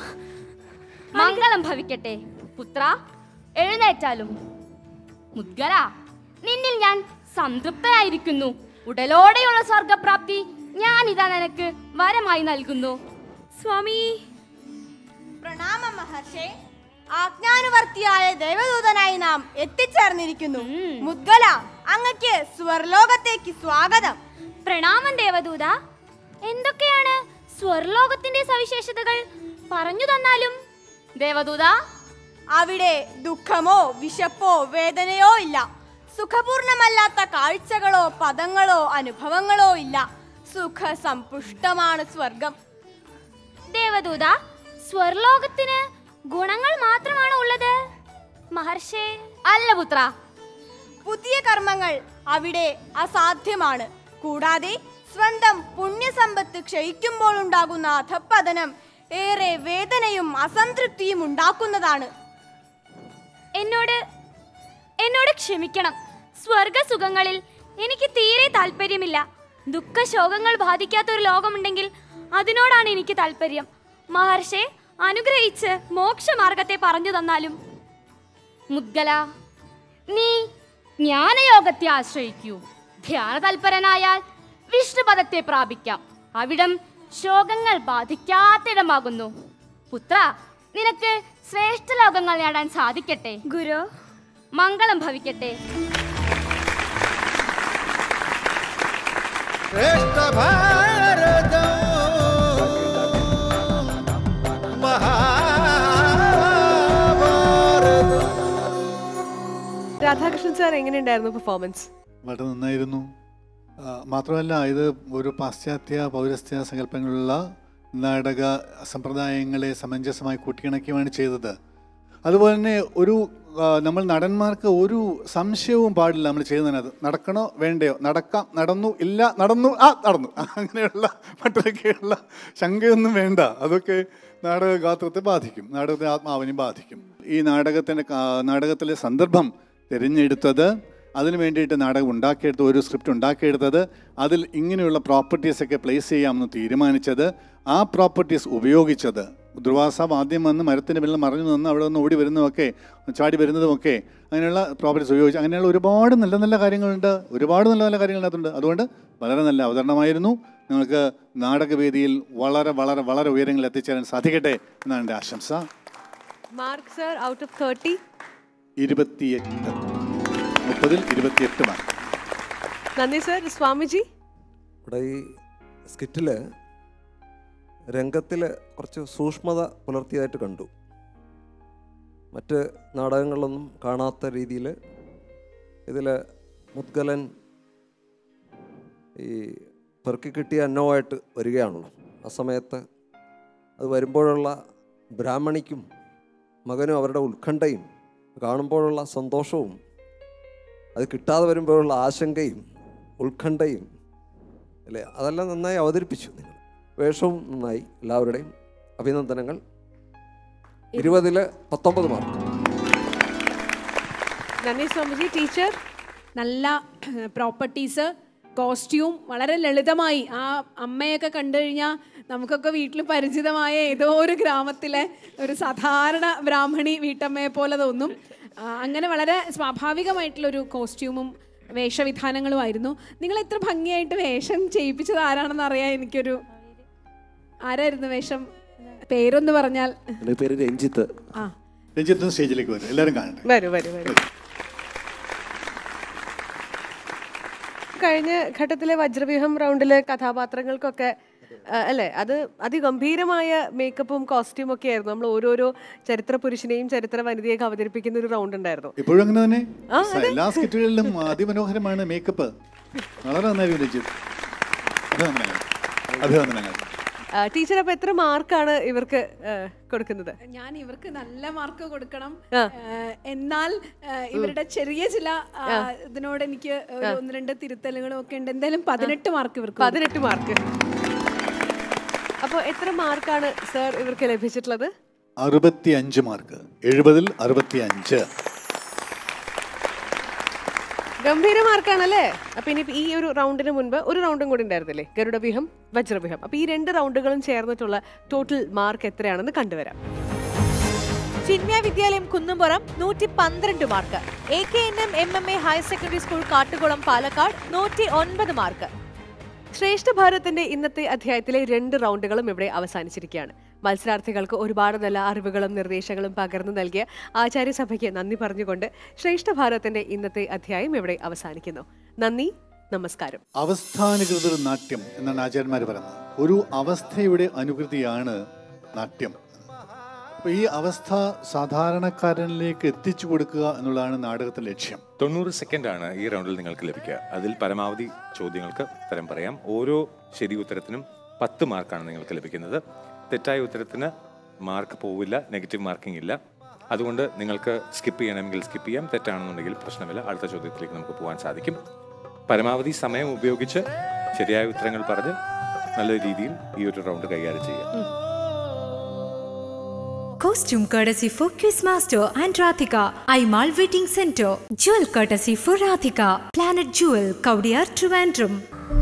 മംഗളം ഭവിക്കട്ടെ പുത്ര എഴുന്നേറ്റാലും മുദ്ഗല നിന്നിൽ ഞാൻ സംതൃപ്തനായിരിക്കുന്നു ഉടലോടെയുള്ള സ്വർഗപ്രാപ്തി ഞാൻ ഇതാ നിനക്ക് വരമായി നൽകുന്നു സ്വാമി പ്രണാമം മഹർഷേ ആജ്ഞാനുവർത്തിയായ ദൈവദൂതനായി നാം എത്തിച്ചേർന്നിരിക്കുന്നു മുദ്ഗല അങ്ങക്ക് സ്വർലോകത്തേക്ക് സ്വാഗതം പ്രണാമം ദേവദൂത എന്തൊക്കെയാണ് സ്വർലോകത്തിന്റെ സവിശേഷതകൾ പറഞ്ഞു തന്നാലും ദേവദൂത അവിടെ ദുഃഖമോ വിശപ്പോ വേദനയോ ഇല്ല സുഖപൂർണമല്ലാത്ത കാഴ്ചകളോ പദങ്ങളോ അനുഭവങ്ങളോ ഇല്ല സുഖ സമ്പുഷ്ടമാണ് സ്വർഗം ദേവദൂത സ്വർലോകത്തിന് ഗുണങ്ങൾ മാത്രമാണ് ഉള്ളത് മഹർഷേ അല്ല പുത്ര പുതിയ കർമ്മങ്ങൾ അവിടെ അസാധ്യമാണ് കൂടാതെ സ്വന്തം പുണ്യസമ്പത്ത് ക്ഷയിക്കുമ്പോൾ ഉണ്ടാകുന്ന അധപ്പതനം ഏറെ വേദനയും അസംതൃപ്തിയും ഉണ്ടാക്കുന്നതാണ് എന്നോട് എന്നോട് ക്ഷമിക്കണം സ്വർഗസുഖങ്ങളിൽ എനിക്ക് തീരെ താല്പര്യമില്ല ദുഃഖശോകങ്ങൾ ബാധിക്കാത്ത ഒരു ലോകമുണ്ടെങ്കിൽ അതിനോടാണ് എനിക്ക് താല്പര്യം മഹർഷെ അനുഗ്രഹിച്ച് മോക്ഷമാർഗത്തെ പറഞ്ഞു തന്നാലും മുദ്ഗല നീ ജ്ഞാനയോഗത്തെ ആശ്രയിക്കൂ ധ്യാന തൽപരനായാൽ വിഷ്ണുപദത്തെ പ്രാപിക്കാം അവിടം ശോകങ്ങൾ ബാധിക്കാത്തിടമാകുന്നു പുത്ര നിനക്ക് ശ്രേഷ്ഠ ലോകങ്ങൾ നേടാൻ സാധിക്കട്ടെ ഗുരു മംഗളം ഭവിക്കട്ടെ ശ്രേഷ്ഠ ഭാരത രാധാകൃഷ്ണൻ സാർ എങ്ങനെയുണ്ടായിരുന്നു പെർഫോമൻസ് വളരെ നന്നായിരുന്നു ആ, മാത്രമല്ല ഇത് ഒരു പാശ്ചാത്യ പൗരസ്ത്യ സങ്കല്പങ്ങളുള്ള നാടക സമ്പ്രദായങ്ങളെ സമഞ്ജസമായി കൂട്ടിയിണക്കിയാണ് ചെയ്തത് അതുപോലെ തന്നെ ഒരു ആ, നമ്മൾ നടന്മാർക്ക് ഒരു സംശയവും പാടില്ല നമ്മൾ ചെയ്യുന്നതിനകത്ത് നടക്കണോ വേണ്ടയോ നടക്കാം നടന്നു ഇല്ല നടന്നു ആ നടന്നു അങ്ങനെയുള്ള മറ്റൊക്കെയുള്ള ശങ്കയൊന്നും വേണ്ട അതൊക്കെ നാടക ഗാത്രത്തെ ബാധിക്കും നാടകത്തെ ആത്മാവിനെ ബാധിക്കും ഈ നാടകത്തിൻ്റെ കാ- നാടകത്തിലെ സന്ദർഭം തിരഞ്ഞെടുത്തത് അതിന് വേണ്ടിയിട്ട് നാടകം ഉണ്ടാക്കിയെടുത്ത് ഒരു സ്ക്രിപ്റ്റ് ഉണ്ടാക്കിയെടുത്തത് അതിൽ ഇങ്ങനെയുള്ള പ്രോപ്പർട്ടീസ് ഒക്കെ പ്ലേസ് ചെയ്യാമെന്ന് തീരുമാനിച്ചത് ആ പ്രോപ്പർട്ടീസ് ഉപയോഗിച്ചത് ദുർവാസാവ് ആദ്യം വന്ന് മരത്തിൻ്റെ മേളിൽ മറഞ്ഞു നിന്ന് അവിടെ നിന്ന് ഓടി വരുന്നതൊക്കെ ചാടി വരുന്നതുമൊക്കെ അങ്ങനെയുള്ള പ്രോപ്പർട്ടീസ് ഉപയോഗിച്ച് അങ്ങനെയുള്ള ഒരുപാട് നല്ല നല്ല കാര്യങ്ങളുണ്ട് ഒരുപാട് നല്ല നല്ല കാര്യങ്ങൾ അതിനകത്തുണ്ട് അതുകൊണ്ട് വളരെ നല്ല അവതരണമായിരുന്നു നിങ്ങൾക്ക് നാടകവേദിയിൽ വളരെ വളരെ വളരെ ഉയരങ്ങളിൽ എത്തിച്ചേരാൻ സാധിക്കട്ടെ എന്നാണ് എൻ്റെ ആശംസ mark sir out of thirty ഇരുപത്തിയെട്ട് മുപ്പതിൽ ഇരുപത്തിയെട്ട് മാർക്ക് നന്ദി സർ സ്വാമിജി ഇവിടെ ഈ സ്കിറ്റിൽ രംഗത്തിൽ കുറച്ച് സൂക്ഷ്മത പുലർത്തിയതായിട്ട് കണ്ടു മറ്റ് നാടകങ്ങളിലൊന്നും കാണാത്ത രീതിയിൽ ഇതിൽ മുദ്ഗലൻ ഈ പെറുക്കി കിട്ടിയ അന്നവുമായിട്ട് വരികയാണല്ലോ ആ സമയത്ത് അത് വരുമ്പോഴുള്ള ബ്രാഹ്മണിക്കും മകനും അവരുടെ ഉത്കണ്ഠയും കാണുമ്പോഴുള്ള സന്തോഷവും അത് കിട്ടാതെ വരുമ്പോഴുള്ള ആശങ്കയും ഉത്കണ്ഠയും അല്ലേ അതെല്ലാം നന്നായി അവതരിപ്പിച്ചു നിങ്ങൾ വേഷവും നന്നായി എല്ലാവരുടെയും അഭിനന്ദനങ്ങൾ ഇരുപതിൽ പത്തൊമ്പത് മാർക്ക് നന്ദി സ്വാമിജി ടീച്ചർ നല്ല പ്രോപ്പർട്ടീസ് കോസ്റ്റ്യൂം വളരെ ലളിതമായി ആ അമ്മയൊക്കെ കണ്ടു കഴിഞ്ഞാൽ നമുക്കൊക്കെ വീട്ടിൽ പരിചിതമായ ഏതോ ഒരു ഗ്രാമത്തിലെ ഒരു സാധാരണ ബ്രാഹ്മണി വീട്ടമ്മയെ പോലെ തോന്നും ആ, അങ്ങനെ വളരെ സ്വാഭാവികമായിട്ടുള്ളൊരു കോസ്റ്റ്യൂമും വേഷവിധാനങ്ങളുമായിരുന്നു നിങ്ങൾ ഇത്ര ഭംഗിയായിട്ട് വേഷം ചെയ്യിപ്പിച്ചത് ആരാണെന്ന് അറിയാൻ എനിക്കൊരു ആരായിരുന്നു വേഷം പേരൊന്ന് പറഞ്ഞാൽ എൻ്റെ പേര് രഞ്ജിത്ത് ആ രഞ്ജിത്ത് സ്റ്റേജിലേക്ക് വരും എല്ലാവരും കാണട്ടെ വരൂ വരൂ വരൂ കഴിഞ്ഞ ഘട്ടത്തിലെ വജ്രവ്യൂഹം റൗണ്ടിലെ കഥാപാത്രങ്ങൾക്കൊക്കെ ആ, അല്ലേ അത് അതിഗംഭീരമായ മേക്കപ്പും കോസ്റ്റ്യൂം ഒക്കെ ആയിരുന്നു നമ്മൾ ഓരോരോ ചരിത്ര പുരുഷനെയും ചരിത്ര വനിതയൊക്കെ അവതരിപ്പിക്കുന്ന ഒരു റൗണ്ട് ഉണ്ടായിരുന്നു ഇപ്പോഴും അങ്ങനെ തന്നെ ആ, എല്ലാ സ്കിറ്റുകളിലും അതിമനോഹരമാണ് മേക്കപ്പ് വളരെ നന്നായി രഞ്ജിത്ത് അഭിനന്ദനങ്ങൾ അഭിനന്ദനങ്ങൾ ആ, ടീച്ചർ അപ്പൊ എത്ര മാർക്കാണ് ഇവർക്ക് ആ, കൊടുക്കുന്നത് ഞാൻ ഇവർക്ക് നല്ല മാർക്ക് കൊടുക്കണം ആ. ഏഹ് എന്നാൽ ഏഹ് ഇവരുടെ ചെറിയ ചില ആ, ഇതിനോട് എനിക്ക് ഒരു ഒന്ന് രണ്ട് തിരുത്തലുകളും ഒക്കെ ഉണ്ട് എന്തായാലും പതിനെട്ട് മാർക്ക് ഇവർക്ക് പതിനെട്ട് മാർക്ക് അപ്പോൾ എത്ര മാർക്കാണ് സർ ഇവർക്ക് ലഭിച്ചിട്ടുള്ളത് അറുപത്തി അഞ്ച് മാർക്ക് എഴുപതിൽ അറുപത്തി അഞ്ച് ഗംഭീര മാർക്കാണല്ലേ അപ്പൊ ഇനി ഈ ഒരു റൗണ്ടിന് മുൻപ് ഒരു റൗണ്ടും കൂടി ഉണ്ടായിരുന്നില്ലേ ഗരുഡവ്യൂഹം വജ്രവ്യൂഹം അപ്പൊ ഈ രണ്ട് റൗണ്ടുകളും ചേർന്നിട്ടുള്ള ടോട്ടൽ മാർക്ക് എത്രയാണെന്ന് കണ്ടുവരാം ചിന്മയ വിദ്യാലയം കുന്നുംപുറം നൂറ്റി പന്ത്രണ്ട് mark A K N M M M A higher secondary school Kattukulam Palakkad നൂറ്റി ഒൻപത് മാർക്ക് ശ്രേഷ്ഠ ഭാരതത്തിന്റെ ഇന്നത്തെ അധ്യായത്തിലെ രണ്ട് റൗണ്ടുകളും ഇവിടെ അവസാനിച്ചിരിക്കുകയാണ് മത്സരാർത്ഥികൾക്ക് ഒരുപാട് നല്ല അറിവുകളും നിർദ്ദേശങ്ങളും പകർന്നു നൽകിയ ആചാര്യസഭയ്ക്ക് നന്ദി പറഞ്ഞുകൊണ്ട് ശ്രേഷ്ഠ ഭാരതത്തിന്റെ ഇന്നത്തെ അധ്യായം ഇവിടെ അവസാനിക്കുന്നു നന്ദി നമസ്കാരം അവസ്ഥാനുകൃത നാട്യം എന്നാണ് ആചാര്യന്മാർ പറയുന്നത് ഒരു അവസ്ഥയുടെ അനുകൃതിയാണ് നാട്യം അപ്പൊ ഈ അവസ്ഥ സാധാരണക്കാരനിലേക്ക് എത്തിച്ചു കൊടുക്കുക എന്നുള്ളതാണ് നാടകത്തിന്റെ ലക്ഷ്യം തൊണ്ണൂറ് സെക്കൻഡാണ് ഈ റൗണ്ടിൽ നിങ്ങൾക്ക് ലഭിക്കുക അതിൽ പരമാവധി ചോദ്യങ്ങൾക്ക് ഉത്തരം പറയാം ഓരോ ശരി ഉത്തരത്തിനും പത്ത് മാർക്കാണ് നിങ്ങൾക്ക് ലഭിക്കുന്നത് തെറ്റായ ഉത്തരത്തിന് മാർക്ക് പോവില്ല നെഗറ്റീവ് മാർക്കിംഗ് ഇല്ല അതുകൊണ്ട് നിങ്ങൾക്ക് സ്കിപ്പ് ചെയ്യണമെങ്കിൽ സ്കിപ്പ് ചെയ്യാം തെറ്റാണെന്നുണ്ടെങ്കിൽ പ്രശ്നമില്ല അടുത്ത ചോദ്യത്തിലേക്ക് നമുക്ക് പോകാൻ സാധിക്കും പരമാവധി സമയം ഉപയോഗിച്ച് ശരിയായ ഉത്തരങ്ങൾ പറഞ്ഞ് നല്ല രീതിയിൽ ഈ ഒരു റൗണ്ട് കൈകാര്യം ചെയ്യാം Costume courtesy for Quizmaster and Rathika. Aimal Wedding Center. Jewel courtesy for Rathika. Planet Jewel, Kaudiyar Trivandrum.